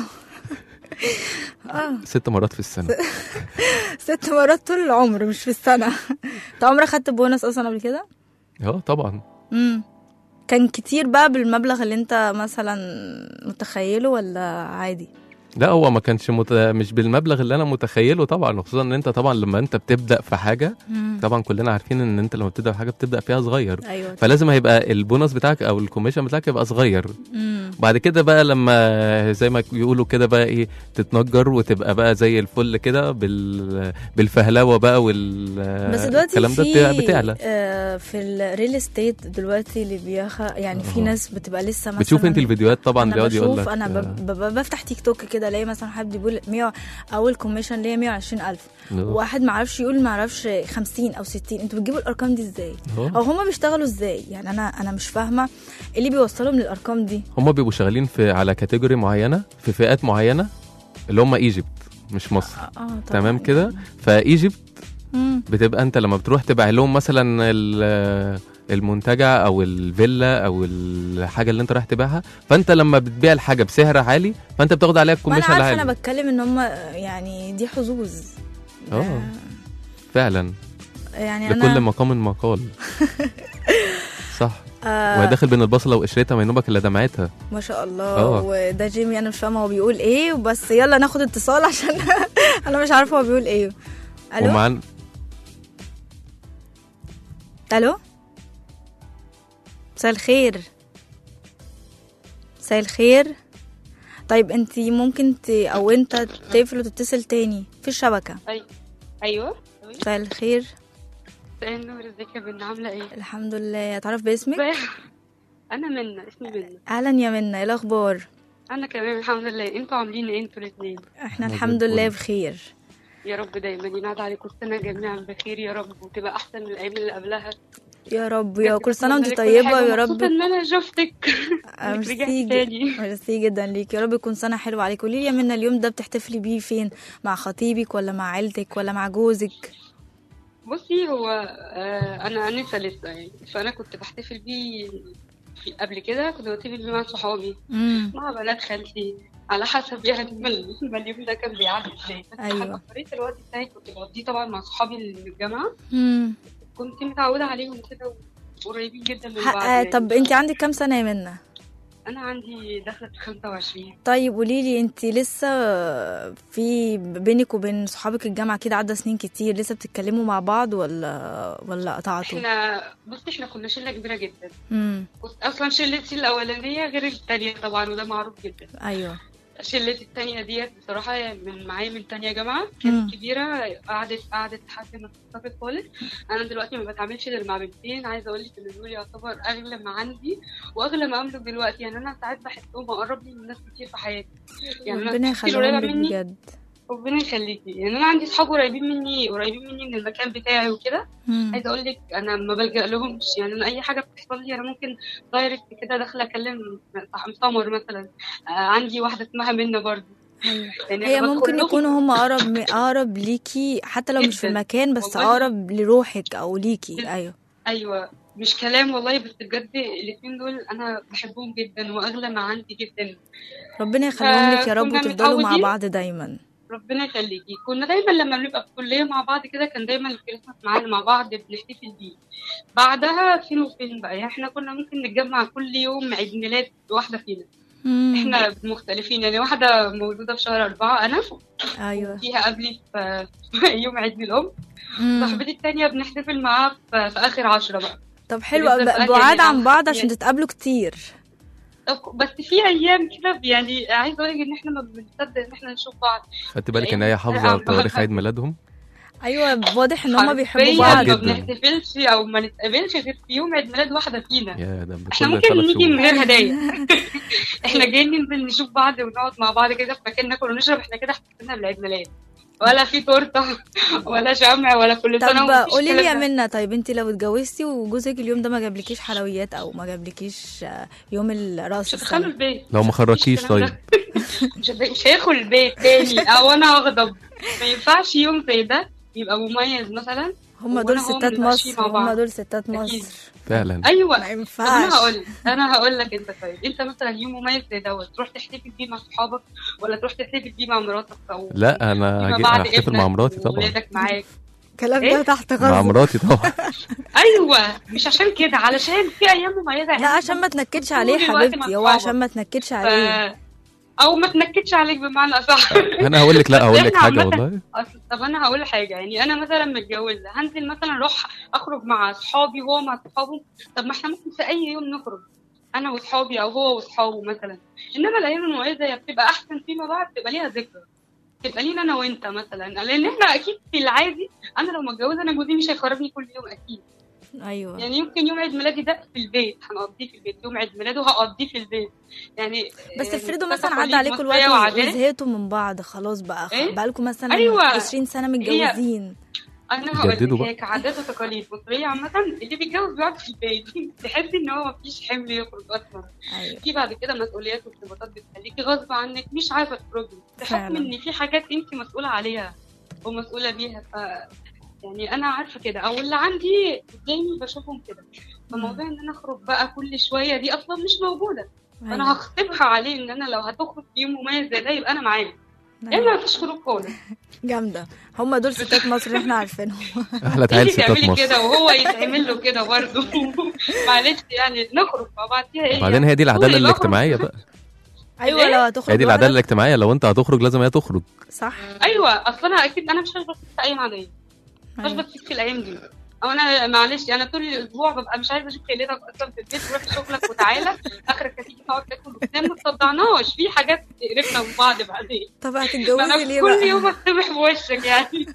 ست مرات في السنه ست مرات طول العمر مش في السنة انت عمرك خدت بونص اصلا قبل كده اه طبعا امم كان كتير بقى بالمبلغ اللي انت مثلا متخيله ولا عادي لا هو ما كانش مت... مش بالمبلغ اللي انا متخيله طبعا خصوصا ان انت طبعا لما انت بتبدا في حاجه مم. طبعا كلنا عارفين ان انت لما بتبدا في حاجه بتبدا فيها صغير ايوه فلازم هيبقى البونص بتاعك او الكوميشن بتاعك يبقى صغير امم بعد كده بقى لما زي ما يقولوا كده بقى ايه تتنجر وتبقى بقى زي الفل كده بال... بالفهلوه بقى وال بس دلوقتي الكلام ده في بتاع- بتعلى آه في الريل استيت دلوقتي اللي بيخ يعني في آه. ناس بتبقى لسه مثلا بتشوف انت الفيديوهات طبعا انا بيقعد يقول بشوف لك انا آه، ب- ب- بفتح تيك توك كده الاقي مثلا حد بيقول 100 اول كوميشن ليا 120000 آه. واحد ما عرفش يقول ما عرفش 50 او 60 انتوا بتجيبوا الارقام دي ازاي آه. او هما بيشتغلوا ازاي يعني انا انا مش فاهمه ايه اللي بيوصلهم للارقام دي هم بيبقوا شغالين في على كاتيجوري معينه في فئات معينه اللي هم ايجيبت مش مصر اه طبعا. تمام كده فايجيبت مم. بتبقى انت لما بتروح تبيع لهم مثلا ال- المنتجع او الفيلا او الحاجه اللي انت رايح تبيعها فانت لما بتبيع الحاجه بسعر عالي فانت بتاخد عليها ما انا الكوميشن عارفه العالي انا بتكلم ان هم يعني دي حظوظ اه فعلا يعني لكل انا مقام مقال صح آه وهي داخل بين البصله وقشرتها ما ينوبك الا دمعتها ما شاء الله آه. وده جيمي انا مش فاهمه هو بيقول ايه بس يلا ناخد اتصال عشان انا مش عارفه هو بيقول ايه الو ومع الو مساء الخير مساء الخير طيب انت ممكن ت... او انت تقفل وتتصل تاني في الشبكه أي... ايوه مساء الخير مساء النور ازيك يا بنت عامله ايه الحمد لله تعرف باسمك ازاي انا منى اسمي منى اهلا يا منى ايه الاخبار انا كمان الحمد لله انتوا عاملين ايه انتوا الاثنين احنا زي الحمد الفل. لله بخير يا رب دايما ينعاد عليكم السنه جميعا بخير يا رب وتبقى احسن من الايام اللي قبلها يا رب يا بجد كل سنه وانت بتمنى لك كل طيبه حاجة يا رب مبسوطه ان انا شفتك آه، إنك ميرسي رجعتي ج- تاني ميرسي جدا ليك يا رب يكون سنه حلوه عليك قولي لي يا منى اليوم ده بتحتفلي بيه فين مع خطيبك ولا مع عيلتك ولا مع جوزك بصي هو آه انا انسه لسه يعني فانا كنت بحتفل بيه في قبل كده كنت بحتفل بيه مع صحابي امم مع بنات خالتي على حسب يعني ما ال- ما اليوم ده كان بيعدي ازاي بس أيوة. اكترية الوقت بتاعي كنت بقضيه طبعا مع صحابي اللي من الجامعه امم كنت متعودة عليهم كده وقريبين جدا من بعض ح- آه، يعني. طب انت عندك كام سنه يا منى أنا عندي داخلة في 25 طيب قولي لي انت لسه في بينك وبين صحابك الجامعه كده عدى سنين كتير لسه بتتكلموا مع بعض ولا ولا قطعتوا احنا بصي احنا كنا شلة كبيرة جدا امم كنت أصلا شلتي الأولانية غير التانية طبعا وده معروف جدا ايوه شلتي التانية ديت بصراحة من معايا من تانية جامعة مم. كانت كبيرة قعدت قعدت لحد ما تتفق خالص أنا دلوقتي ما بتعاملش غير مع بنتين عايزة أقول لك إن دول يعتبر أغلى ما عندي وأغلى ما أملك دلوقتي يعني أنا ساعات بحسهم أقرب لي من ناس كتير في حياتي يعني أنا ربنا كتير يخليهم قريبة لك مني بجد ربنا يخليكي يعني انا عندي صحاب قريبين مني قريبين مني من المكان بتاعي وكده مم. عايزه اقول لك انا ما بلجأ لهمش يعني انا اي حاجه بتحصل لي انا ممكن دايركت كده داخله اكلم سمر مثلا آه عندي واحده اسمها منى برضه أيوة. يعني هي أنا بدخل ممكن لهم- يكونوا هم اقرب اقرب ليكي حتى لو مش في جداً. مكان بس والله. اقرب لروحك او ليكي جداً. ايوه ايوه مش كلام والله بس بجد الاثنين دول انا بحبهم جدا واغلى ما عندي جدا ربنا يخليهم لك يا رب فكنا وتفضلوا مع متعودين. بعض دايما ربنا يخليكي كنا دايما لما بنبقى في الكليه مع بعض كده كان دايما الكريسماس معانا مع بعض بنحتفل بيه بعدها فين وفين بقى يعني احنا كنا ممكن نتجمع كل يوم عيد ميلاد واحده فينا مم. احنا مختلفين يعني واحده مولوده في شهر أربعة انا ايوه فيها قبلي في في يوم عيد الام مم. صاحبتي التانية بنحتفل معاها في, في اخر عشرة بقى طب حلو بنبدأ أوي. بقى بعاد يعني عن بعض عشان يعني- تتقابلوا كتير طب بس في ايام كده يعني عايزه اقول لك ان احنا ما بنصدق ان احنا نشوف بعض خدت بالك ان هي حافظه نعم. تواريخ عيد ميلادهم ايوه واضح ان هما بيحبوا حرفياً بعض ما جداً. بنحتفلش او ما نتقابلش غير في يوم عيد ميلاد واحده فينا يا ده احنا بكل ممكن ثلاث نيجي من شهور غير هدايا احنا جايين ننزل نشوف بعض ونقعد مع بعض كده في مكان ناكل ونشرب احنا كده احتفلنا بالعيد ميلاد ولا في تورته ولا شمع ولا كل سنه طب ومفيش قولي لي الكلام يا ده. منى طيب انت لو اتجوزتي وجوزك اليوم ده ما جابلكيش حلويات او ما جابلكيش آه، يوم الراس مش هتدخلوا السنه البيت لو ما خرجكيش الكلام طيب ده. مش هد- مش هيدخل البيت تاني او انا هغضب ما ينفعش يوم زي ده يبقى مميز مثلا هم وأنا دول هو ستات بنبقى ماشيين مصر مع هم بعض. دول ستات أكيد. مصر فعلا ايوه ما طب انا ينفعش هقول انا هقول لك انت طيب انت مثلا يوم مميز زي دوت تروح تحتفل بيه مع صحابك ولا تروح تحتفل بيه مع مراتك او لا انا فيما هجي- بعد هحتفل مع ابنك مراتي طبعا وولادك معاك الكلام إيه؟ ده تحت مع غصب مراتي طبعا ايوه مش عشان كده علشان في ايام مميزه لا إحنا عشان ما تنكدش طول عليه الوقت حبيبتي مع هو صحابك. عشان ما تنكدش ف... عليه او ما تنكدش عليك بمعنى اصح انا هقول لك لا هقول لك إحنا حاجه عامة- والله أصل طب انا هقول حاجه يعني انا مثلا متجوزه هنزل مثلا اروح اخرج مع اصحابي وهو مع اصحابه طب ما احنا ممكن في اي يوم نخرج انا واصحابي او هو واصحابه مثلا انما الايام المميزه هي بتبقى احسن فيما بعد بتبقى ليها ذكرى تبقى لينا انا وانت مثلا لان احنا اكيد في العادي انا لو متجوزه انا جوزي مش هيخرجني كل يوم اكيد ايوه يعني يمكن يوم عيد ميلادي ده في البيت هنقضيه في البيت يوم عيد ميلاده هقضيه في البيت يعني بس يعني افرضوا ده مثلا تقاليد عدى عليكم مصرية الوقت وعادات. وزهقتوا من بعض خلاص بقى إيه؟ بقالكم مثلا أيوة. 20 سنه متجوزين انا هقول جددوا لك بقى. هي كعادات وتقاليد مصريه عامه اللي بيتجوز بيقعد في البيت تحس ان هو مفيش حمل يخرج اصلا ايوه في بعد كده مسؤوليات وارتباطات بتخليكي غصب عنك مش عارفه تخرجي بحكم فعلا. ان في حاجات انت مسؤوله عليها ومسؤوله بيها ف يعني انا عارفه كده او اللي عندي قدامي بشوفهم كده فموضوع ان انا اخرج بقى كل شويه دي اصلا مش موجوده أيوة. انا هخطبها عليه ان انا لو هتخرج في يوم مميز زي ده يبقى انا معاه الا أيوة. مفيش خروج خالص جامده هم دول ستات مصر اللي احنا عارفينهم احلى تعال انتي ستات تعملي مصر كده وهو يتعمل له كده برضه معلش يعني نخرج مع بعض فيها ايه وبعدين هي دي العداله قولي بخرج. الاجتماعيه بقى ايوه إيه؟ لو هتخرج هي دي العداله لوحدك، الاجتماعيه لو انت هتخرج لازم هي تخرج صح ايوه اصل انا اكيد انا مش هشبك في ايام عاديه مش أيوة. هشبك في الايام دي او انا معلش انا طول الاسبوع ببقى مش عايزه اشوف خيلتك اصلا في البيت وروح شغلك وتعالى اخرك هتيجي تقعد تاكل وتنام ما تصدعناش في حاجات تقرفنا من بعض بعدين طب ما هتتجوزي انا ليه كل بقى يوم اصطبح بوشك يعني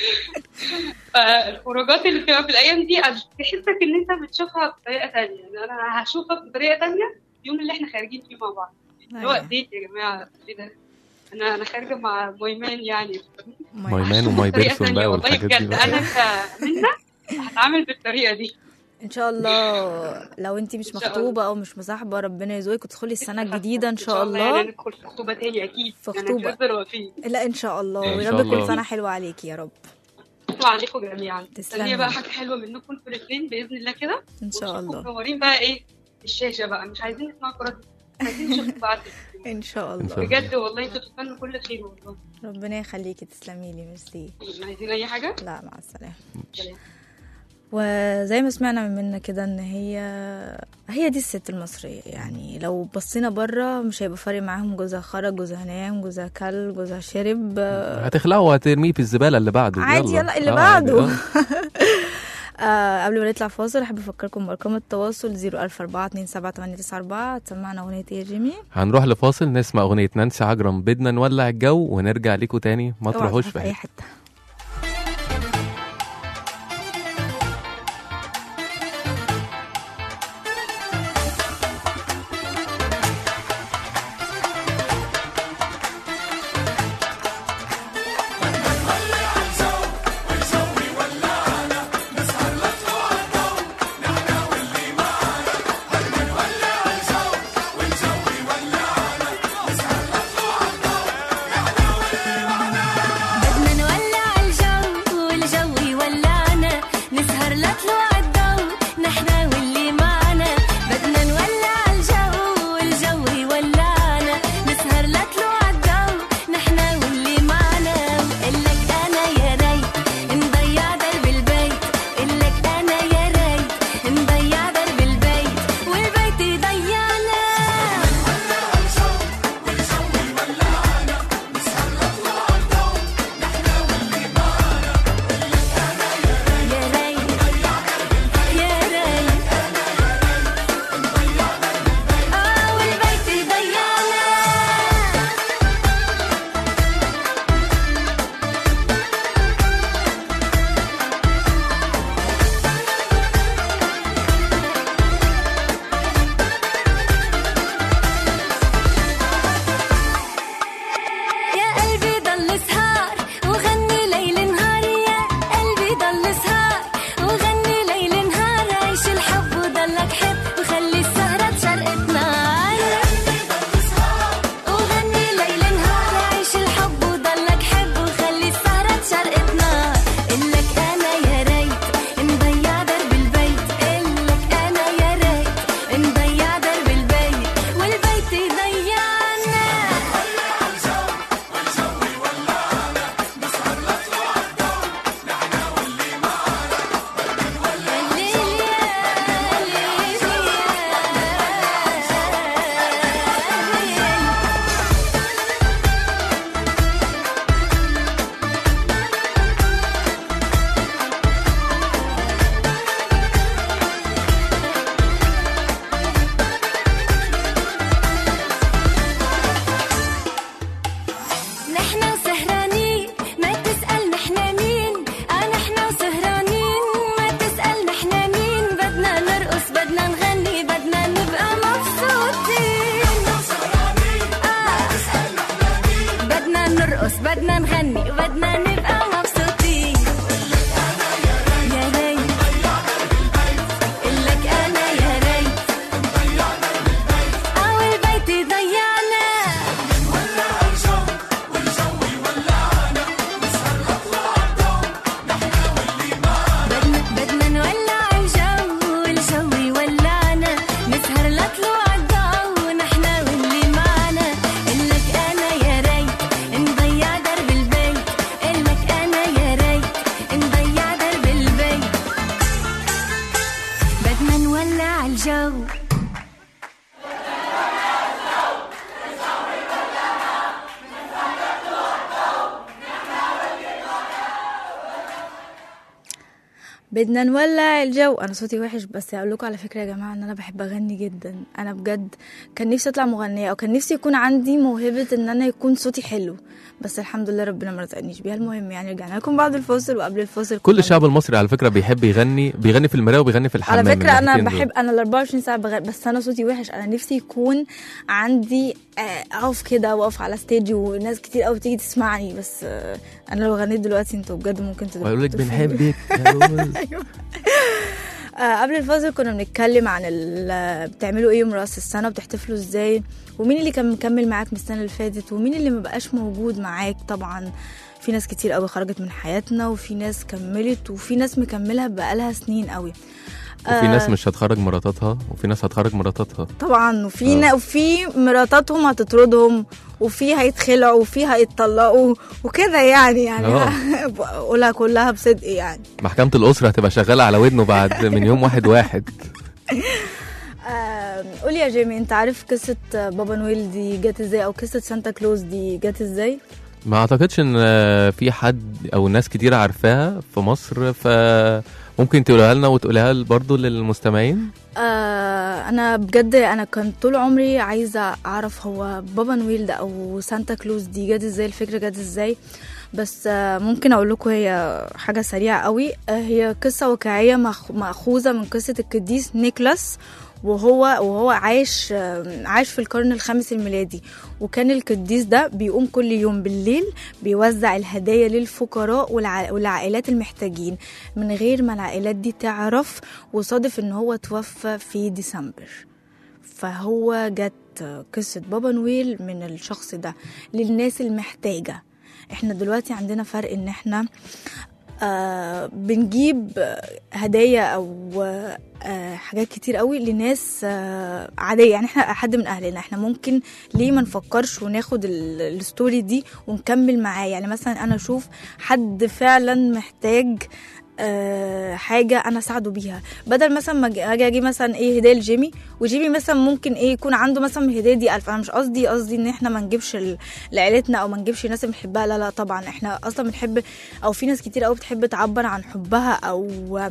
فالخروجات اللي بتبقى في الايام دي تحسك ان انت بتشوفها بطريقه تانية يعني انا هشوفها بطريقه تانية اليوم اللي احنا خارجين فيه مع بعض اللي هو أيوة. ديت يا جماعه ايه ده انا انا خارجه مع مويمان يعني مايمان وماي بطريقة بيرسون تانية بقى والله والحاجات دي بجد بقى. انا كمنى هتعامل بالطريقه دي ان شاء الله لو انت مش إن شاء مخطوبه او مش مصاحبه ربنا يرزقك وتدخلي السنه الجديده ان شاء يعني الله ندخل في خطوبه تاني اكيد في يعني خطوبة. هنفضل واقفين لا ان شاء الله إن ويا شاء رب كل الله. سنه حلوه عليكي يا رب وعليكم جميعا تسلمي. هي بقى حاجه حلوه منكم انتوا الاثنين باذن الله كده ان شاء الله منورين بقى ايه الشاشه بقى مش عايزين نسمع كرة عايزين نشوف بعض ان شاء إن شاء الله الله. بجد والله انتوا بتتمنوا كل خير والله ربنا يخليكي تسلمي لي ميرسي عايزين اي حاجه لا مع السلامه سلام. وزي ما سمعنا منا كده ان هي هي دي الست المصرية يعني لو بصينا بره مش هيبقى فارق معاهم جوزها خرج جوزها نام جوزها كل جوزها شرب آه، هتخلعه وهترميه في الزباله اللي بعده عادي يلا اللي آه، بعده عادي، آه. آه قبل ما نطلع فاصل احب افكركم بارقام التواصل 004 تسمعنا اغنية ايه يا جيمي هنروح لفاصل نسمع اغنيه نانسي عجرم بدنا نولع الجو ونرجع ليكوا تاني ما اوعى تروحوش تروح في في اي حته حتة بدنا نولع بدنا نغني بدنا نبقى مبسوطين يا ريت قلك انا يا ريت او البيت ضيعنا بدنا بدنا نولع الجو والجو يولعنا نسهر لطلوع الضو ونحن واللي معنا قلك انا يا ريت نضيع درب البيت قلك انا يا ريت نضيع درب البيت بدنا نولع الجو بدنا نولع الجو انا صوتي وحش بس اقول لكم على فكره يا جماعه ان انا بحب اغني جدا انا بجد كان نفسي اطلع مغنيه او كان نفسي يكون عندي موهبه ان انا يكون صوتي حلو بس الحمد لله ربنا ما رزقنيش بيها المهم يعني رجعنا لكم بعد الفاصل وقبل الفاصل كل كنا الشعب المصري على فكره بيحب يغني بيغني في المرايه وبيغني في الحمام على فكره انا الناحيتين دول. بحب انا ال 24 ساعه بغني بس انا صوتي وحش انا نفسي يكون عندي آه، اقف كده واقف على ستيج وناس كتير قوي تيجي تسمعني بس آه، انا لو غنيت دلوقتي انتوا بجد ممكن تدخلوا ويقول لك بنحبك أوي. آه قبل الفاصل كنا بنتكلم عن ال- بتعملوا ايه يوم راس السنه بتحتفلوا ازاي ومين اللي كان مكمل معاك من السنه اللي فاتت ومين اللي مبقاش موجود معاك طبعا في ناس كتير قوي خرجت من حياتنا وفي ناس كملت وفي ناس مكملها بقالها سنين قوي وفي ناس مش هتخرج مراتاتها وفي ناس هتخرج مراتاتها طبعا وفي آه. نا- وفي مراتاتهم هتطردهم وفي هيتخلعوا وفي هيتطلقوا وكده يعني يعني آه. بقولها كلها بصدق يعني محكمة الأسرة هتبقى شغالة على ودنه بعد من يوم واحد واحد آه، قولي يا جيمي انت عارف قصة بابا نويل دي جت ازاي او قصة سانتا كلوز دي جت ازاي ما اعتقدش ان آه، في حد او ناس كتير عارفاها في مصر فممكن تقولها لنا وتقولها برضو للمستمعين آه انا بجد انا كان طول عمري عايزة اعرف هو بابا نويل ده او سانتا كلوز دي جت ازاي الفكرة جت ازاي بس آه ممكن اقول لكم هي حاجة سريعة قوي آه هي قصة واقعية مأخ- مأخوذة من قصة القديس نيكلاس وهو وهو عايش آه، عايش في القرن الخامس الميلادي وكان القديس ده بيقوم كل يوم بالليل بيوزع الهدايا للفقراء والع- والعائلات المحتاجين من غير ما العائلات دي تعرف وصادف ان هو توفى في ديسمبر فهو جت قصة بابا نويل من الشخص ده للناس المحتاجة احنا دلوقتي عندنا فرق ان احنا آه بنجيب آه، هدايا او آه حاجات كتير قوي لناس آه عاديه يعني احنا حد من اهلنا احنا ممكن ليه ما نفكرش وناخد ال- الستوري دي ونكمل معاه يعني مثلا انا اشوف حد فعلا محتاج آه حاجه انا اساعده بيها بدل مثلا ما أجي- اجي اجي مثلا ايه هديه لجيمي وجيمي مثلا ممكن ايه يكون عنده مثلا الهديه دي ألف انا مش قصدي قصدي ان احنا ما نجيبش ل- لعيلتنا او ما نجيبش الناس اللي بنحبها لا لا طبعا احنا اصلا بنحب او في ناس كتير قوي بتحب تعبر عن حبها او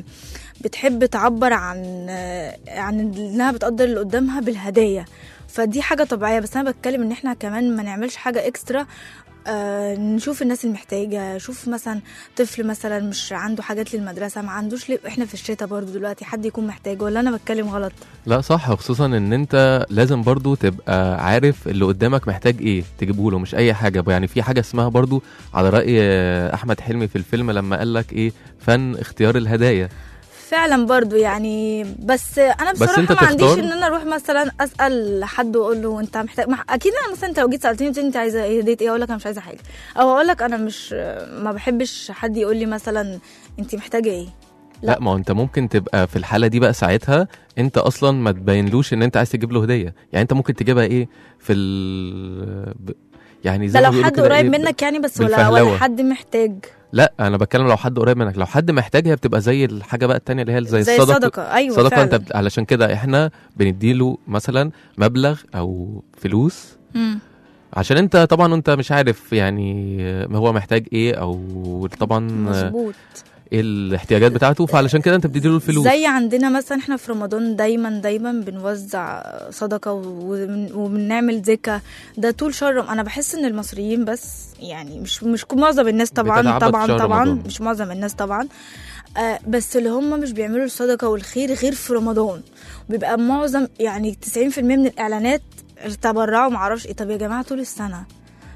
بتحب تعبر عن عن انها بتقدر اللي قدامها بالهدايا فدي حاجه طبيعيه بس انا بتكلم ان احنا كمان ما نعملش حاجه اكسترا آه نشوف الناس المحتاجة شوف مثلا طفل مثلا مش عنده حاجات للمدرسة ما عندوش ليه احنا في الشتاء برضو دلوقتي حد يكون محتاج ولا انا بتكلم غلط لا صح خصوصا ان انت لازم برضو تبقى عارف اللي قدامك محتاج ايه تجيبه له مش اي حاجه يعني في حاجه اسمها برضو على راي آه، احمد حلمي في الفيلم لما قال لك ايه فن اختيار الهدايا فعلا برضو يعني بس انا بس بصراحه أنت ما عنديش تختار. ان انا اروح مثلا اسال حد واقول له انت محتاج ما اكيد انا مثلا انت لو جيت سالتني قلت لي انت عايزه ايه هديه ايه اقول لك انا مش عايزه حاجه او اقول لك انا مش ما بحبش حد يقول لي مثلا انت محتاجه ايه لا. ما هو انت ممكن تبقى في الحاله دي بقى ساعتها انت اصلا ما تبينلوش ان انت عايز تجيب له هديه يعني انت ممكن تجيبها ايه في ال ب- يعني زي ده ما لو بيقولوا حد كده قريب إيه، منك يعني بس ولا ولا بالفهلوة. حد محتاج لا انا بتكلم لو حد قريب منك لو حد محتاج هي بتبقى زي الحاجه بقى التانية اللي هي زي, زي الصدقه الصدقة، أيوة صدقه فعلا. انت بت... علشان كده احنا بنديله مثلا مبلغ او فلوس مم. عشان انت طبعا انت مش عارف يعني ما هو محتاج ايه او طبعا مظبوط ايه الاحتياجات بتاعته فعلشان كده انت بتديله الفلوس زي عندنا مثلا احنا في رمضان دايما دايما بنوزع صدقه وبن- وبنعمل زكاه ده طول شهر رم- انا بحس ان المصريين بس يعني مش مش كل- معظم الناس طبعا بتتعبد في طبعا شهر طبعا رمضان. مش معظم الناس طبعا آه بس اللي هم مش بيعملوا الصدقه والخير غير في رمضان بيبقى معظم يعني 90% من الاعلانات تبرعوا معرفش ايه طب يا جماعه طول السنه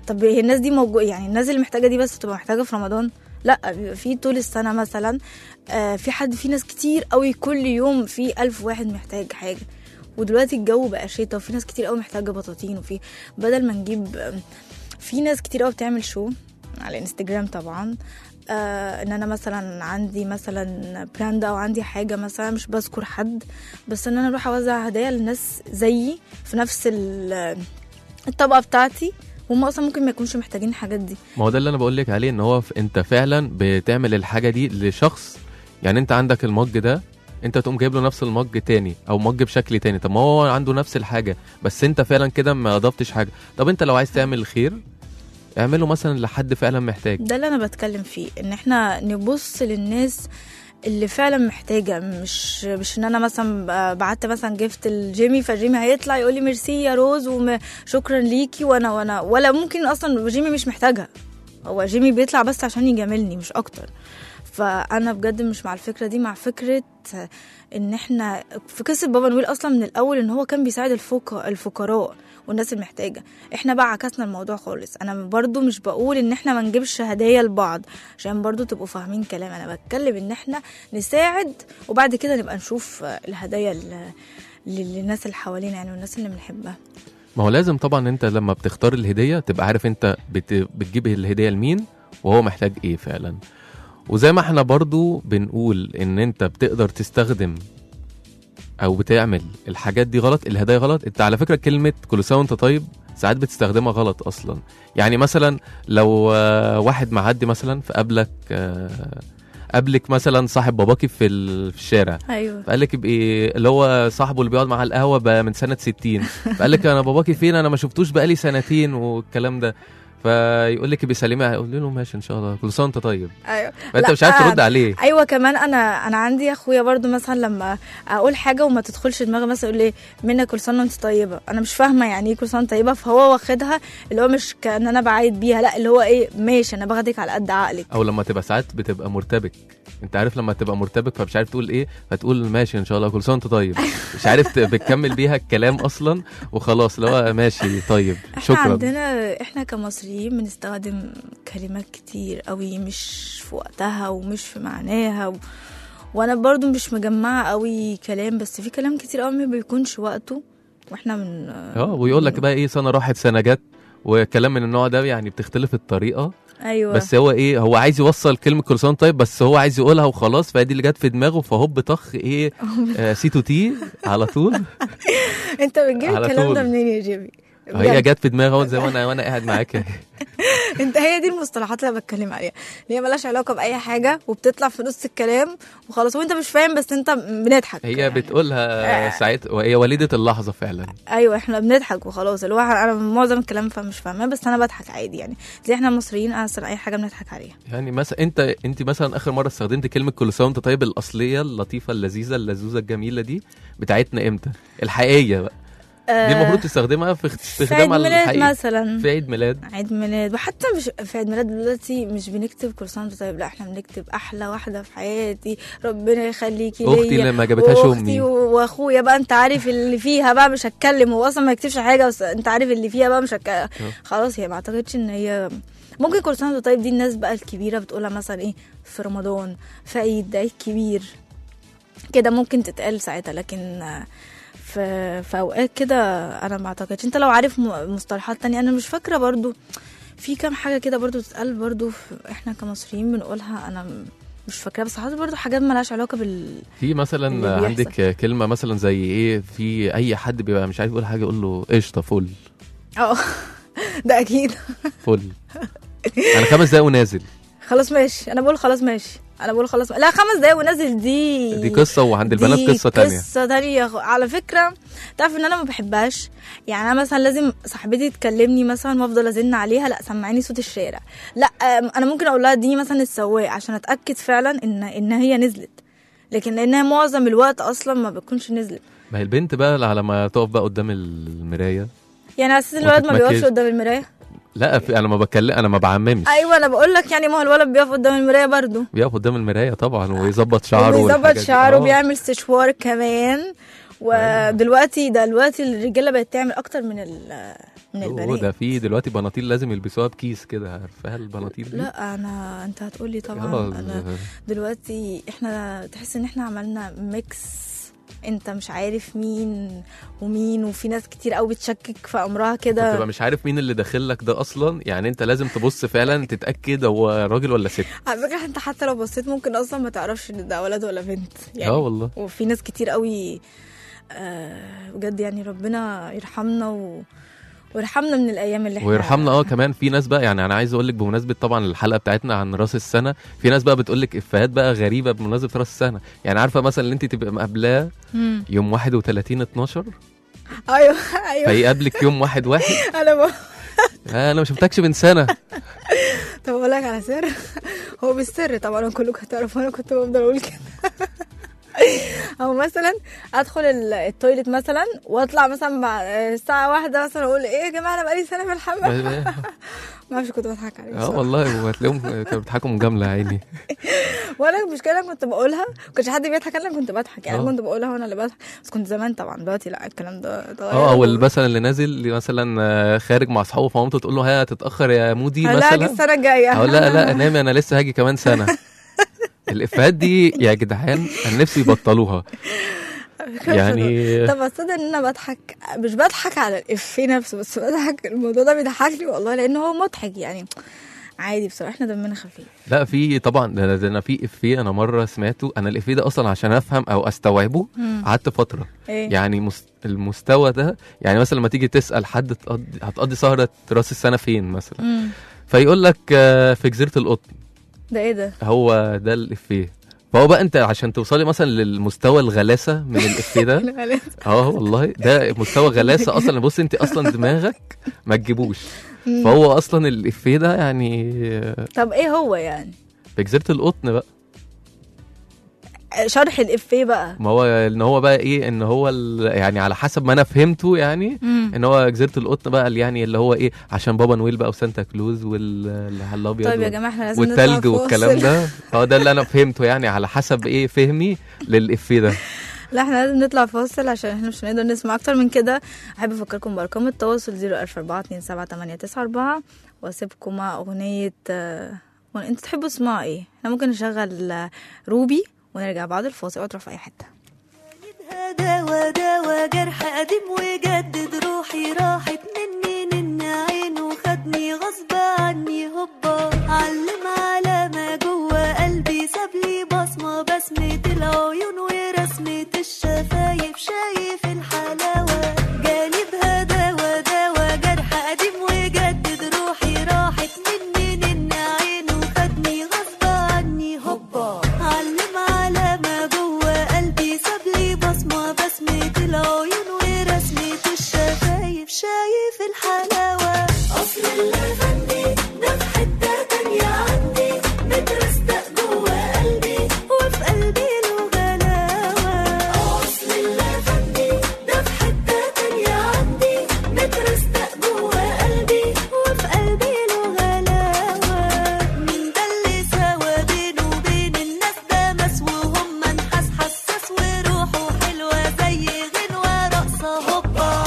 طب هي الناس دي موجود يعني الناس اللي محتاجه دي بس تبقى محتاجه في رمضان لا بيبقى في طول السنه مثلا آه في حد في ناس كتير قوي كل يوم في ألف واحد محتاج حاجه ودلوقتي الجو بقى شتا وفي ناس كتير قوي محتاجه بطاطين وفي بدل ما نجيب آم، في ناس كتير قوي بتعمل شو على انستجرام طبعا آه ان انا مثلا عندي مثلا براند او عندي حاجه مثلا مش بذكر حد بس ان انا اروح اوزع هدايا للناس زيي في نفس ال- الطبقه بتاعتي هم اصلا ممكن ما يكونش محتاجين الحاجات دي ما هو ده اللي انا بقول لك عليه ان هو ف- انت فعلا بتعمل الحاجه دي لشخص يعني انت عندك المج ده انت تقوم جايب له نفس المج تاني او مج بشكل تاني طب ما هو عنده نفس الحاجه بس انت فعلا كده ما اضفتش حاجه طب انت لو عايز تعمل الخير اعمله مثلا لحد فعلا محتاج ده اللي انا بتكلم فيه ان احنا نبص للناس اللي فعلا محتاجه مش مش ان انا مثلا ب- بعت مثلا جفت الجيمي فجيمي هيطلع يقول لي ميرسي يا روز وشكرا ليكي وانا وانا ولا ممكن اصلا جيمي مش محتاجها هو جيمي بيطلع بس عشان يجاملني مش اكتر فانا بجد مش مع الفكره دي مع فكره ان احنا في قصه بابا نويل اصلا من الاول ان هو كان بيساعد الفقراء الفقراء والناس المحتاجه احنا بقى عكسنا الموضوع خالص انا برضو مش بقول ان احنا ما نجيبش هدايا لبعض عشان برضو تبقوا فاهمين كلام انا بتكلم ان احنا نساعد وبعد كده نبقى نشوف الهدايا ل- للناس اللي حوالينا يعني والناس اللي بنحبها ما هو لازم طبعا انت لما بتختار الهديه تبقى عارف انت بت... بتجيب الهديه لمين وهو محتاج ايه فعلا وزي ما احنا برضو بنقول ان انت بتقدر تستخدم او بتعمل الحاجات دي غلط الهدايا غلط انت على فكره كلمه كل سنه وانت طيب ساعات بتستخدمها غلط اصلا يعني مثلا لو آه، واحد معدي مثلا فقابلك آه، قابلك مثلا صاحب باباكي في ال- في الشارع ايوه فقال لك ابقي اللي هو صاحبه اللي بيقعد معاه على القهوه بقى من سنه 60 فقال لك انا باباكي فين انا ما شفتوش بقالي سنتين والكلام ده فيقول لك ابقي سليمه هيقول له ماشي ان شاء الله كل سنه وانت طيب ايوه فانت لا، مش عارف ترد عليه ايوه كمان انا انا عندي اخويا برضو مثلا لما اقول حاجه وما تدخلش دماغي مثلا يقول لي منى كل سنه وانت طيبه انا مش فاهمه يعني ايه كل سنه وانت طيبه فهو واخدها اللي هو مش كان انا بعايد بيها لا اللي هو ايه ماشي انا باخدك على قد عقلك او لما تبقى ساعات بتبقى مرتبك انت عارف لما تبقى مرتبك فمش عارف تقول ايه فتقول ماشي ان شاء الله كل سنه وانت طيب مش عارف ت- بتكمل بيها الكلام اصلا وخلاص اللي هو ماشي طيب احنا شكرا عندنا احنا كمصريين بنستخدم كلمات كتير قوي مش في وقتها ومش في معناها و... وانا برضو مش مجمعه قوي كلام بس في كلام كتير قوي ما بيكونش وقته واحنا من اه ويقول لك بقى ايه سنه راحت سنه جت وكلام من النوع ده يعني بتختلف الطريقه ايوه بس هو ايه هو عايز يوصل كلمه كل سنه وأنت طيب بس هو عايز يقولها وخلاص فدي اللي جت في دماغه فهوب طخ ايه آه سي تو تي على طول انت بتجيب على الكلام ده طول. منين يا جيمي هي بجد. جت في دماغي اهو زي ما انا وانا قاعد معاك انت هي دي المصطلحات اللي أنا بتكلم عليها اللي هي ملهاش علاقه باي حاجه وبتطلع في نص الكلام وخلاص وانت مش فاهم بس انت بنضحك هي بتقولها ساعتها وهي والده اللحظه فعلا ايوه احنا بنضحك وخلاص اللي هو انا معظم الكلام فمش فاهماه بس انا بضحك عادي يعني زي احنا المصريين اصلا اي حاجه بنضحك عليها يعني مثلا انت انت مثلا اخر مره استخدمت كلمه كل سنه وانت طيب الاصليه اللطيفه اللذيذه اللذوذه الجميله دي بتاعتنا امتى الحقيقيه بقى دي المفروض تستخدمها في في عيد استخدامها ميلاد الحقيقي مثلا في عيد ميلاد عيد ميلاد وحتى مش في عيد ميلاد دلوقتي مش بنكتب كل سنه وانت طيب لا احنا بنكتب احلى واحده في حياتي ربنا يخليكي ليا أختي اللي ما جابتهاش وأختي أمي. واخويا بقى انت عارف اللي فيها بقى مش هتكلم هو اصلا ما يكتبش حاجه بس انت عارف اللي فيها بقى مش هتكلم خلاص هي ما اعتقدش ان هي ممكن كل سنه وانت طيب دي الناس بقى الكبيره بتقولها مثلا ايه في رمضان في عيد عيد كبير كده ممكن تتقال ساعتها لكن آه، في في اوقات كده انا ما اعتقدش انت لو عارف م- مصطلحات تانية انا مش فاكره برضو في كام حاجه كده برضو تتقال برضو في احنا كمصريين بنقولها انا م- مش فاكره بس حاطط برضو حاجات مالهاش علاقه بال في اللي مثلا بيحصل. عندك كلمه مثلا زي ايه في اي حد بيبقى مش عارف يقول حاجه يقول له قشطه فل اه ده اكيد فل انا خمس دقايق ونازل خلاص ماشي انا بقول خلاص ماشي انا بقول خلاص لا خمس دقايق ونازل دي دي قصه وعند البنات دي قصه تانية قصة تانية خ- على فكرة تعرف ان انا ما بحبهاش يعني انا مثلا لازم صاحبتي تكلمني مثلا وافضل ازن عليها لا سمعيني صوت الشارع لا آم، انا ممكن اقول لها اديني مثلا السواق عشان اتاكد فعلا ان ان هي نزلت لكن لانها معظم الوقت اصلا ما بتكونش نزلت ما هي البنت بقى على ما تقف بقى قدام المرايه يعني على اساس الولد ما بيقفش وتتمكيج. قدام المرايه لا في انا ما بتكلم انا ما بعممش ايوه انا بقول لك يعني ما هو الولد بيقف قدام المرايه برضو بيقف قدام المرايه طبعا ويظبط شعره وبيظبط والحاجات دي. شعره آه. بيعمل استشوار كمان ودلوقتي دلوقتي الرجاله بقت تعمل اكتر من ال- من هو البنات ده في دلوقتي بناطيل لازم يلبسوها بكيس كده عارفاها البناطيل دي لا انا انت هتقولي طبعا آه، انا دلوقتي احنا تحس ان احنا عملنا ميكس انت مش عارف مين ومين وفي ناس كتير قوي بتشكك في امرها تبقى كده مش عارف مين اللي داخل لك ده اصلا يعني انت لازم تبص فعلا تتاكد هو راجل ولا ست على فكره انت حتى لو بصيت ممكن اصلا ما تعرفش ان ده ولد ولا بنت يعني اه والله وفي ناس كتير قوي آه بجد يعني ربنا يرحمنا و... ويرحمنا من الايام اللي احنا ويرحمنا اه كمان في ناس بقى يعني انا عايز اقول لك بمناسبه طبعا الحلقه بتاعتنا عن راس السنه في ناس بقى بتقول لك افيهات بقى غريبه بمناسبه راس السنه يعني عارفه مثلا اللي انت تبقى مقابلاه مم. يوم 31 12 ايوه ايوه فيقابلك يوم 1 1 انا بقى آه انا ما شفتكش من سنه طب اقول لك على سر هو بالسر طبعا كلكم هتعرفوا انا كنت بفضل اقول كده او مثلا ادخل ال- التويليت مثلا واطلع مثلا بعد الساعه واحدة مثلا اقول ايه يا جماعه انا بقالي سنه في الحمام ما اعرفش كنت بضحك عليه اه بصراحة. والله وهتلاقيهم كانوا بيضحكوا مجامله يا عيني وانا المشكله انا كنت بقولها ما كانش حد بيضحك انا كنت بضحك يعني آه. انا كنت بقولها وانا اللي بضحك بس كنت زمان طبعا دلوقتي لا الكلام ده اتغير اه او اللي مثلا اللي نازل اللي مثلا آه، خارج مع اصحابه فمامته تقول له ها هتتاخر يا مودي هلاقي مثلا السنه الجايه او لا لا نامي انا لسه هاجي كمان سنه الافيهات دي يا جدعان انا نفسي يبطلوها يعني طب اصدق ان انا بضحك مش بضحك على الافيه نفسه بس بضحك الموضوع ده بيضحكني والله لان هو مضحك يعني عادي بصراحه احنا دمنا خفيف لا في طبعا ده ده انا في افيه انا مره سمعته انا الافيه ده اصلا عشان افهم او استوعبه مم. قعدت فتره ايه يعني مس- المستوى ده يعني مثلا لما تيجي تسال حد تقضي هتقضي سهره راس السنه فين مثلا مم. فيقول لك آه، في جزيره القطن ده ايه ده هو ده الافيه فهو بقى انت عشان توصلي مثلا للمستوى الغلاسه من الافيه ده اه والله ده مستوى غلاسه اصلا بص انت اصلا دماغك ما تجيبوش مم. فهو اصلا الافيه ده يعني طب ايه هو يعني في جزيره القطن بقى شرح الافيه بقى ما هو ان هو بقى ايه ان هو ال- يعني على حسب ما انا فهمته يعني مم. ان هو جزيره القطن بقى اللي يعني اللي هو ايه عشان بابا نويل بقى وسانتا كلوز والابيض طيب يا جماعه احنا لازم نطلع والتلج والكلام فاصل. ده هو ده اللي انا فهمته يعني على حسب ايه فهمي للافيه ده لا احنا لازم نطلع فاصل عشان احنا مش هنقدر نسمع اكتر من كده احب افكركم بارقام التواصل 004278994 واسيبكم مع اغنيه آه، انتوا تحبوا تسمعوا ايه احنا ممكن نشغل آه، روبي ونرجع بعد الفاصل او تروح في اي حته دوا دوا جرح قديم وجدد روحي راحت مني نن عينه خدني غصب عني هوبا علم على ما جوه قلبي سابلي بصمة بسمة العيون ورسمة الشفايف شايف الحلاوة جانبها دوا دوا جرح قديم وجدد روحي راحت مني نن عينه خدني غصب عني هوبا علم على ما جوه قلبي سابلي بصمة بسمة العيون ورسمة الشفايف شايف الحلاوة أصل اللي غني ده في حتة تانية عندي مترستق جوه قلبي وفي قلبي له غلاوة أصل اللي غني ده في حتة تانية عندي مترستق جوه قلبي وفي قلبي له غلاوة مين ده اللي سوا بينه وبين الناس ده مس وهم نحاس حساس وروحه حلوة زي غنوة رقصة هوبا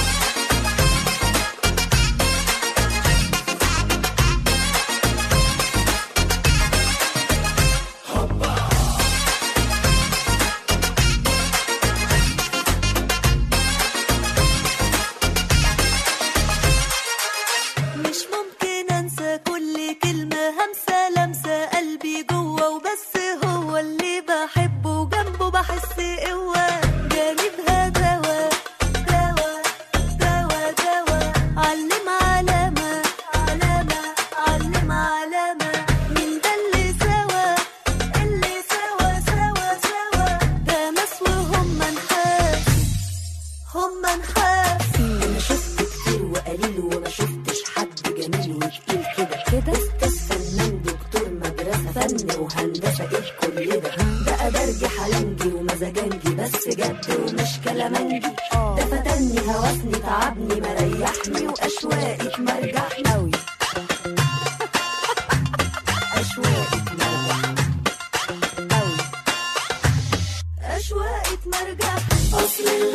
مش ممكن انسى كل كلمة همسة لمسة قلبي جوه وبس هو اللي بحبه وجنبه بحس قوة جانبها دوا دوا دوا دوا علم علامة علامة علم علامة من ده اللي سوا اللي سوا سوا سوا ده ناس وهم نحاس هم نحاس انا شفت كتير وقليل وما شفتش حد جميل وتقيل كده كده استاذ فنان دكتور مدرسه فن وهندسه ايه كل ده بقى درجي حلنجي ومزاجنجي بس جد ومش كلامنجي ده فتني هوسني تعبني مريحني واشواقك مرجحني قوي اشواقك مرجحني قوي أشواقك مرجح أصل اللي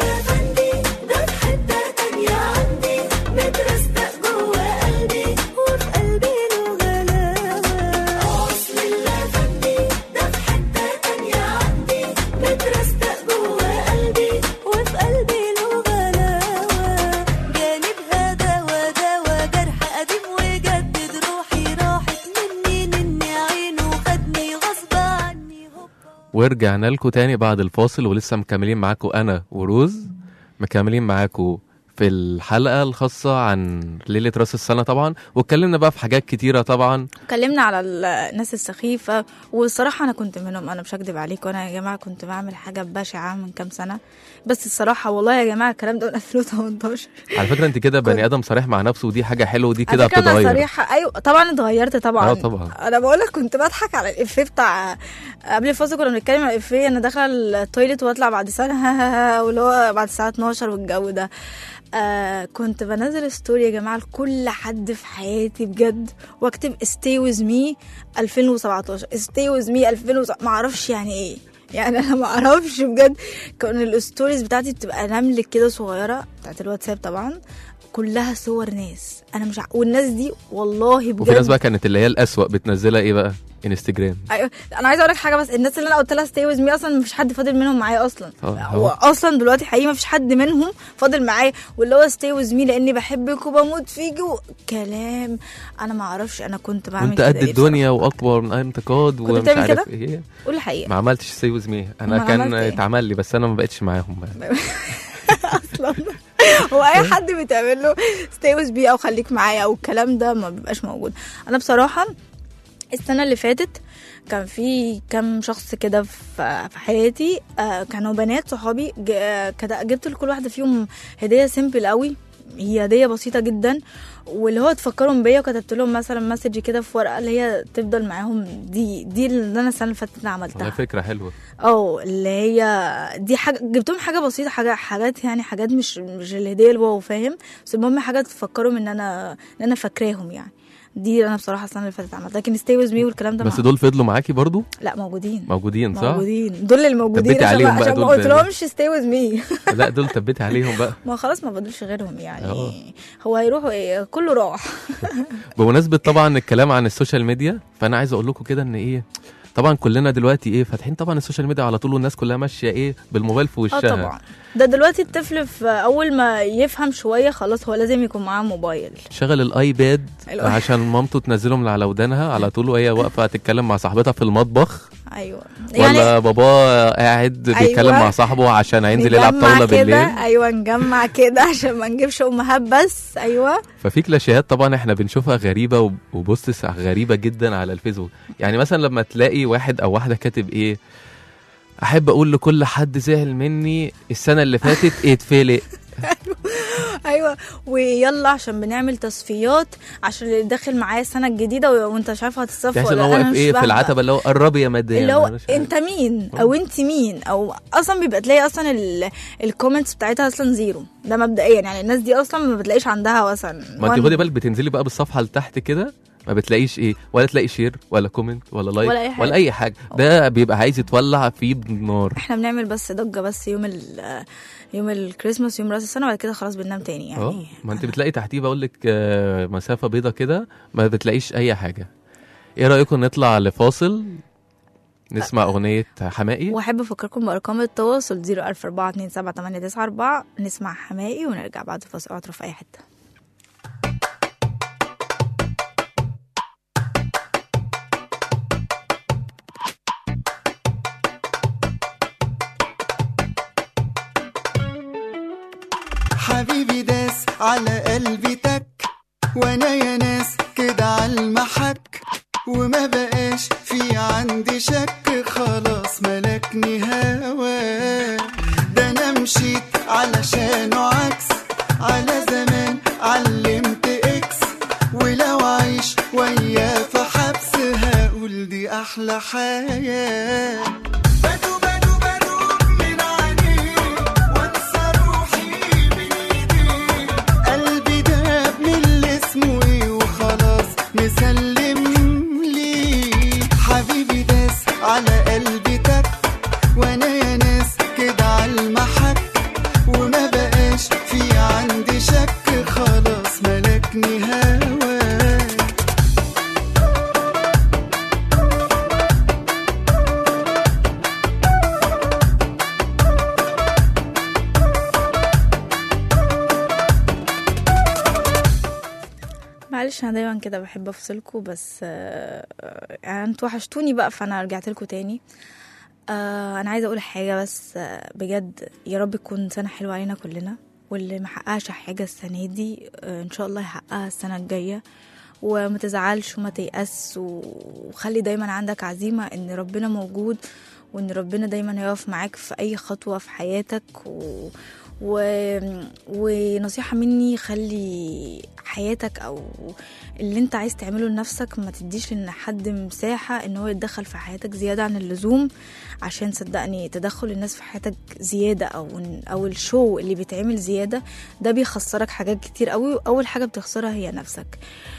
ورجعنا لكم تاني بعد الفاصل ولسه مكملين معاكم انا وروز مكملين معاكم في الحلقه الخاصه عن ليله راس السنه طبعا واتكلمنا بقى في حاجات كتيره طبعا اتكلمنا على الناس السخيفة والصراحة أنا كنت منهم أنا مش هكدب عليكم أنا يا جماعة كنت بعمل حاجة بشعة من كام سنة بس الصراحة والله يا جماعة الكلام ده من 2018 على فكره انت كده بني ادم صريح مع نفسه ودي حاجه حلوه ودي كده على فكرة أنا بتتغير صريحة أيوة طبعا اتغيرت طبعا اه طبعا انا بقول لك كنت بضحك على الافيه بتاع قبل الفاصل كنا بنتكلم على الافيه انا داخله التويليت واطلع بعد سنه واللي هو بعد الساعه 12 والجو ده آه كنت بنزل ستوري يا جماعه لكل حد في حياتي بجد واكتب stay with me 2017 stay with me 2017 ما اعرفش يعني ايه يعني انا ما اعرفش بجد كان الستوريز بتاعتي بتبقى نمل كده صغيره بتاعت الواتساب طبعا كلها صور ناس انا مش ع... والناس دي والله بجد وفي ناس بقى كانت اللي هي الاسوأ بتنزلها ايه بقى انستجرام ايوه انا عايزه اقول لك حاجه بس الناس اللي انا قلت لها ستي ويز مي اصلا مفيش حد فاضل منهم معايا اصلا اه هو هو اصلا دلوقتي حقيقي مفيش حد منهم فاضل معايا واللي هو ستي ويز مي لاني بحبك وبموت فيك كلام انا ما اعرفش انا كنت بعمل وانت كده قد إيه الدنيا واكبر من اي انتقاد كنت ومش بتعمل عارف كده؟ ايه بصراحة. قول الحقيقه ما عملتش سي ويز مي انا أمال كان عملت إيه؟ اتعمل لي بس انا ما بقتش معاهم اصلا هو اي حد بيتعمل له ستي ويز بي او خليك معايا او الكلام ده ما بيبقاش موجود انا بصراحه السنه اللي فاتت كان في كام شخص كده في في حياتي آه، كانوا بنات صحابي ج- آه، كده جبت لكل واحده فيهم هديه سيمبل قوي هي هديه بسيطه جدا واللي هو تفكرهم بيا وكتبت لهم مثلا مسج كده في ورقه اللي هي تفضل معاهم دي دي اللي انا السنه اللي فاتت أنا عملتها والله فكره حلوه اه اللي هي دي حاجه جبتهم حاجه بسيطه حاجه حاجات يعني حاجات مش مش الهديه الواو فاهم بس المهم حاجه تفكرهم ان انا ان انا فاكراهم يعني دي انا بصراحه السنه اللي فاتت عملتها لكن ستي ويز مي والكلام ده بس ما- دول فضلوا معاكي برضو لا موجودين موجودين صح موجودين دول اللي موجودين تبتي عشان عليهم ما بقى عشان ما دول قلت لهمش ستي ويز مي لا دول تبتي عليهم بقى ما خلاص ما فاضلش غيرهم يعني اه. هو هيروحوا ايه كله راح بمناسبه طبعا الكلام عن السوشيال ميديا فانا عايز اقول لكم كده ان ايه طبعا كلنا دلوقتي ايه فاتحين طبعا السوشيال ميديا على طول والناس كلها ماشيه ايه بالموبايل في اه وشها طبعا ده دلوقتي الطفل في اول ما يفهم شويه خلاص هو لازم يكون معاه موبايل شغل الايباد الآي- عشان مامته تنزله من على ودانها على طول وهي واقفه تتكلم مع صاحبتها في المطبخ ايوه ولا باباه قاعد بيتكلم أيوة. مع صاحبه عشان هينزل يلعب نجمع طاوله كده، بالليل ايوه نجمع كده عشان ما نجيبش امهات بس ايوه ففي كلاشيهات طبعا احنا بنشوفها غريبه وب- وبوستس غريبه جدا على الفيسبوك يعني مثلا لما تلاقي واحد او واحده كاتب ايه احب اقول لكل حد زعل مني السنه اللي فاتت اتفلق ايوه ويلا عشان بنعمل تصفيات عشان اللي داخل معايا السنه الجديده و- وانت مش عارفه هتتصفى تحس ان ولا هو أنا واقف مش ايه في فاهمة. العتبه اللي هو قربي يا مدام اللي هو أنا مش عارف. انت مين او انت مين او اصلا بيبقى تلاقي اصلا ال- الكومنتس بتاعتها اصلا زيرو ده مبدئيا يعني الناس دي اصلا ما بتلاقيش عندها مثلا ما انت one- خدي بالك بتنزلي بقى بالصفحه لتحت كده ما بتلاقيش ايه ولا تلاقي شير ولا كومنت ولا لايك ولا أي حاجة. ولا اي حاجه ده بيبقى عايز يتولع فيه بنار احنا بنعمل بس ضجه بس يوم ال يوم الكريسماس يوم راس السنه وبعد كده خلاص بننام تاني اه يعني ما انت بتلاقي تحتيه بقول لك آه، مسافه بيضه كده ما بتلاقيش اي حاجه ايه رايكم نطلع لفاصل نسمع اغنيه حمائي واحب افكركم بارقام التواصل 004278994 نسمع حمائي ونرجع بعد الفاصل اوعى تروحوا في اي حته حبيبي داس على قلبي تك وانا يا ناس كده على المحك وما بقاش في عندي شك خلاص ملكني هوا ده انا مشيت علشانه عكس على زمان علمت اكس ولو عيش وياه في حبس هقول دي احلى حياه بدو بدو بدو من عينيه وانسى روحي من ايديه قلبي داب من اللي اسمه ايه وخلاص مسلم ليه حبيبي داس على قلبي تك وانا يا ناس كده على المحك وما بقاش في عندي شك خلاص ملكني هوا معلش انا دايما كده بحب افصلكوا بس آه، يعني انتوا وحشتوني بقى فانا رجعت لكم تاني آه انا عايزه اقول حاجه بس آه بجد يا رب تكون سنه حلوه علينا كلنا واللي ما حققش حاجه السنه دي آه ان شاء الله يحققها السنه الجايه وما تزعلش وما تيأس وخلي دايما عندك عزيمه ان ربنا موجود وان ربنا دايما هيقف معاك في اي خطوه في حياتك و... و... ونصيحة مني خلي حياتك أو اللي انت عايز تعمله لنفسك ما تديش لان حد مساحة ان هو يتدخل في حياتك زيادة عن اللزوم عشان صدقني تدخل الناس في حياتك زيادة او او الشو اللي بيتعمل زيادة ده بيخسرك حاجات كتير قوي اول حاجة بتخسرها هي نفسك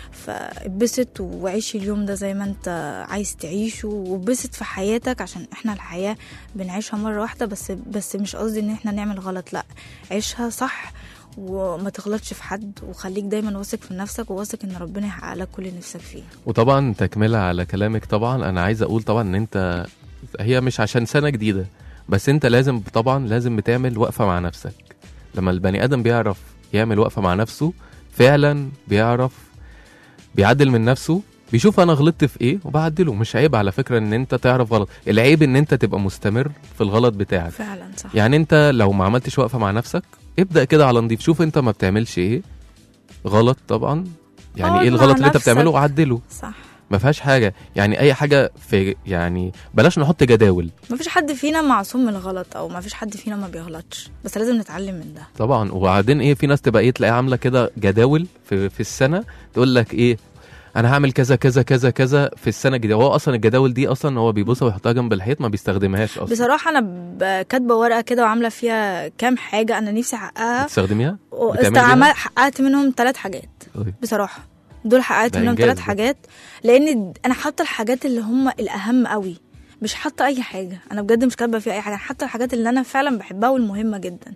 فاتبسط وعيش اليوم ده زي ما انت عايز تعيشه واتبسط في حياتك عشان احنا الحياة بنعيشها مرة واحدة بس بس مش قصدي ان احنا نعمل غلط لا عيشها صح وما تغلطش في حد وخليك دايما واثق في نفسك وواثق ان ربنا يحقق لك كل اللي نفسك فيه وطبعا تكملة على كلامك طبعا انا عايز اقول طبعا ان انت هي مش عشان سنة جديدة بس انت لازم طبعا لازم بتعمل وقفة مع نفسك لما البني ادم بيعرف يعمل وقفة مع نفسه فعلا بيعرف بيعدل من نفسه بيشوف انا غلطت في ايه وبعدله مش عيب على فكرة ان انت تعرف غلط العيب ان انت تبقى مستمر في الغلط بتاعك فعلا صح يعني انت لو ما عملتش وقفة مع نفسك ابدأ كده على نضيف شوف انت ما بتعملش ايه غلط طبعا يعني اقعد ايه مع الغلط اللي انت نفسك. بتعمله وعدله صح ما فيهاش حاجة يعني اي حاجة في يعني بلاش نحط جداول ما فيش حد فينا معصوم من الغلط او ما فيش حد فينا ما بيغلطش بس لازم نتعلم من ده طبعا وبعدين ايه في ناس تبقى ايه تلاقيها عامله كده جداول في, في السنه تقول لك ايه انا هعمل كذا كذا كذا كذا في السنه الجديده هو اصلا الجداول دي اصلا هو بيبصها ويحطها جنب الحيط ما بيستخدمهاش اصلا بصراحة أنا ب- كاتبة ورقة كده وعاملة فيها كام حاجة أنا نفسي أحققها بتستخدميها واستعمل حققت منهم ثلاث حاجات طيب. بصراحة دول حققت ده منهم إنجاز ثلاث ده. حاجات لأن أنا حاطة الحاجات اللي هم الأهم قوي مش حاطة أي حاجة أنا بجد مش كاتبة فيها أي حاجة حاطة الحاجات اللي أنا فعلا بحبها والمهمة جدا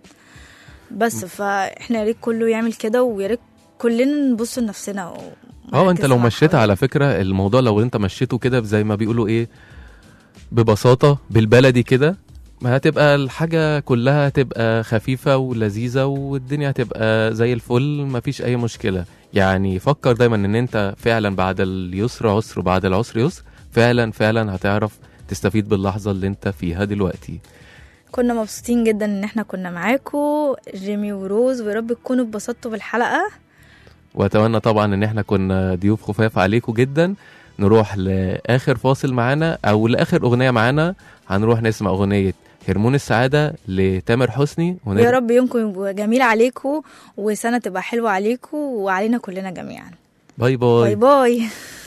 بس فإحنا يا ريت كله يعمل كده ويا ريت كلنا نبص لنفسنا و... اه انت لو مشيتها على فكره الموضوع لو انت مشيته كده زي ما بيقولوا ايه ببساطه بالبلدي كده ما هتبقى الحاجة كلها هتبقى خفيفة ولذيذة والدنيا هتبقى زي الفل مفيش أي مشكلة يعني فكر دايما إن أنت فعلا بعد اليسر عسر وبعد العسر يسر فعلا فعلا هتعرف تستفيد باللحظة اللي أنت فيها دلوقتي كنا مبسوطين جدا ان احنا كنا معاكم جيمي وروز ويا رب تكونوا اتبسطتوا بالحلقه واتمنى طبعا ان احنا كنا ضيوف خفاف عليكم جدا نروح لاخر فاصل معانا او لاخر اغنيه معانا هنروح نسمع اغنيه هرمون السعاده لتامر حسني يا رب يومكم يبقى جميل عليكم وسنه تبقى حلوه عليكم وعلينا كلنا جميعا باي باي باي باي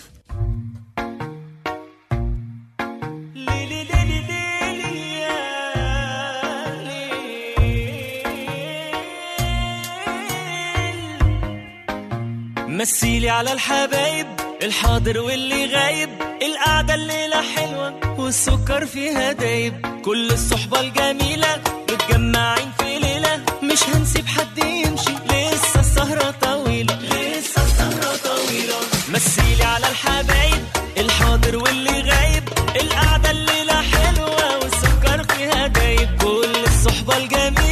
مثيلي على الحبايب الحاضر واللي غايب القعدة الليلة حلوة والسكر فيها دايب كل الصحبة الجميلة متجمعين في ليلة مش هنسيب حد يمشي لسه السهرة طويلة لسه السهرة طويلة مثيلي على الحبايب الحاضر واللي غايب القعدة الليلة حلوة والسكر فيها دايب كل الصحبة الجميلة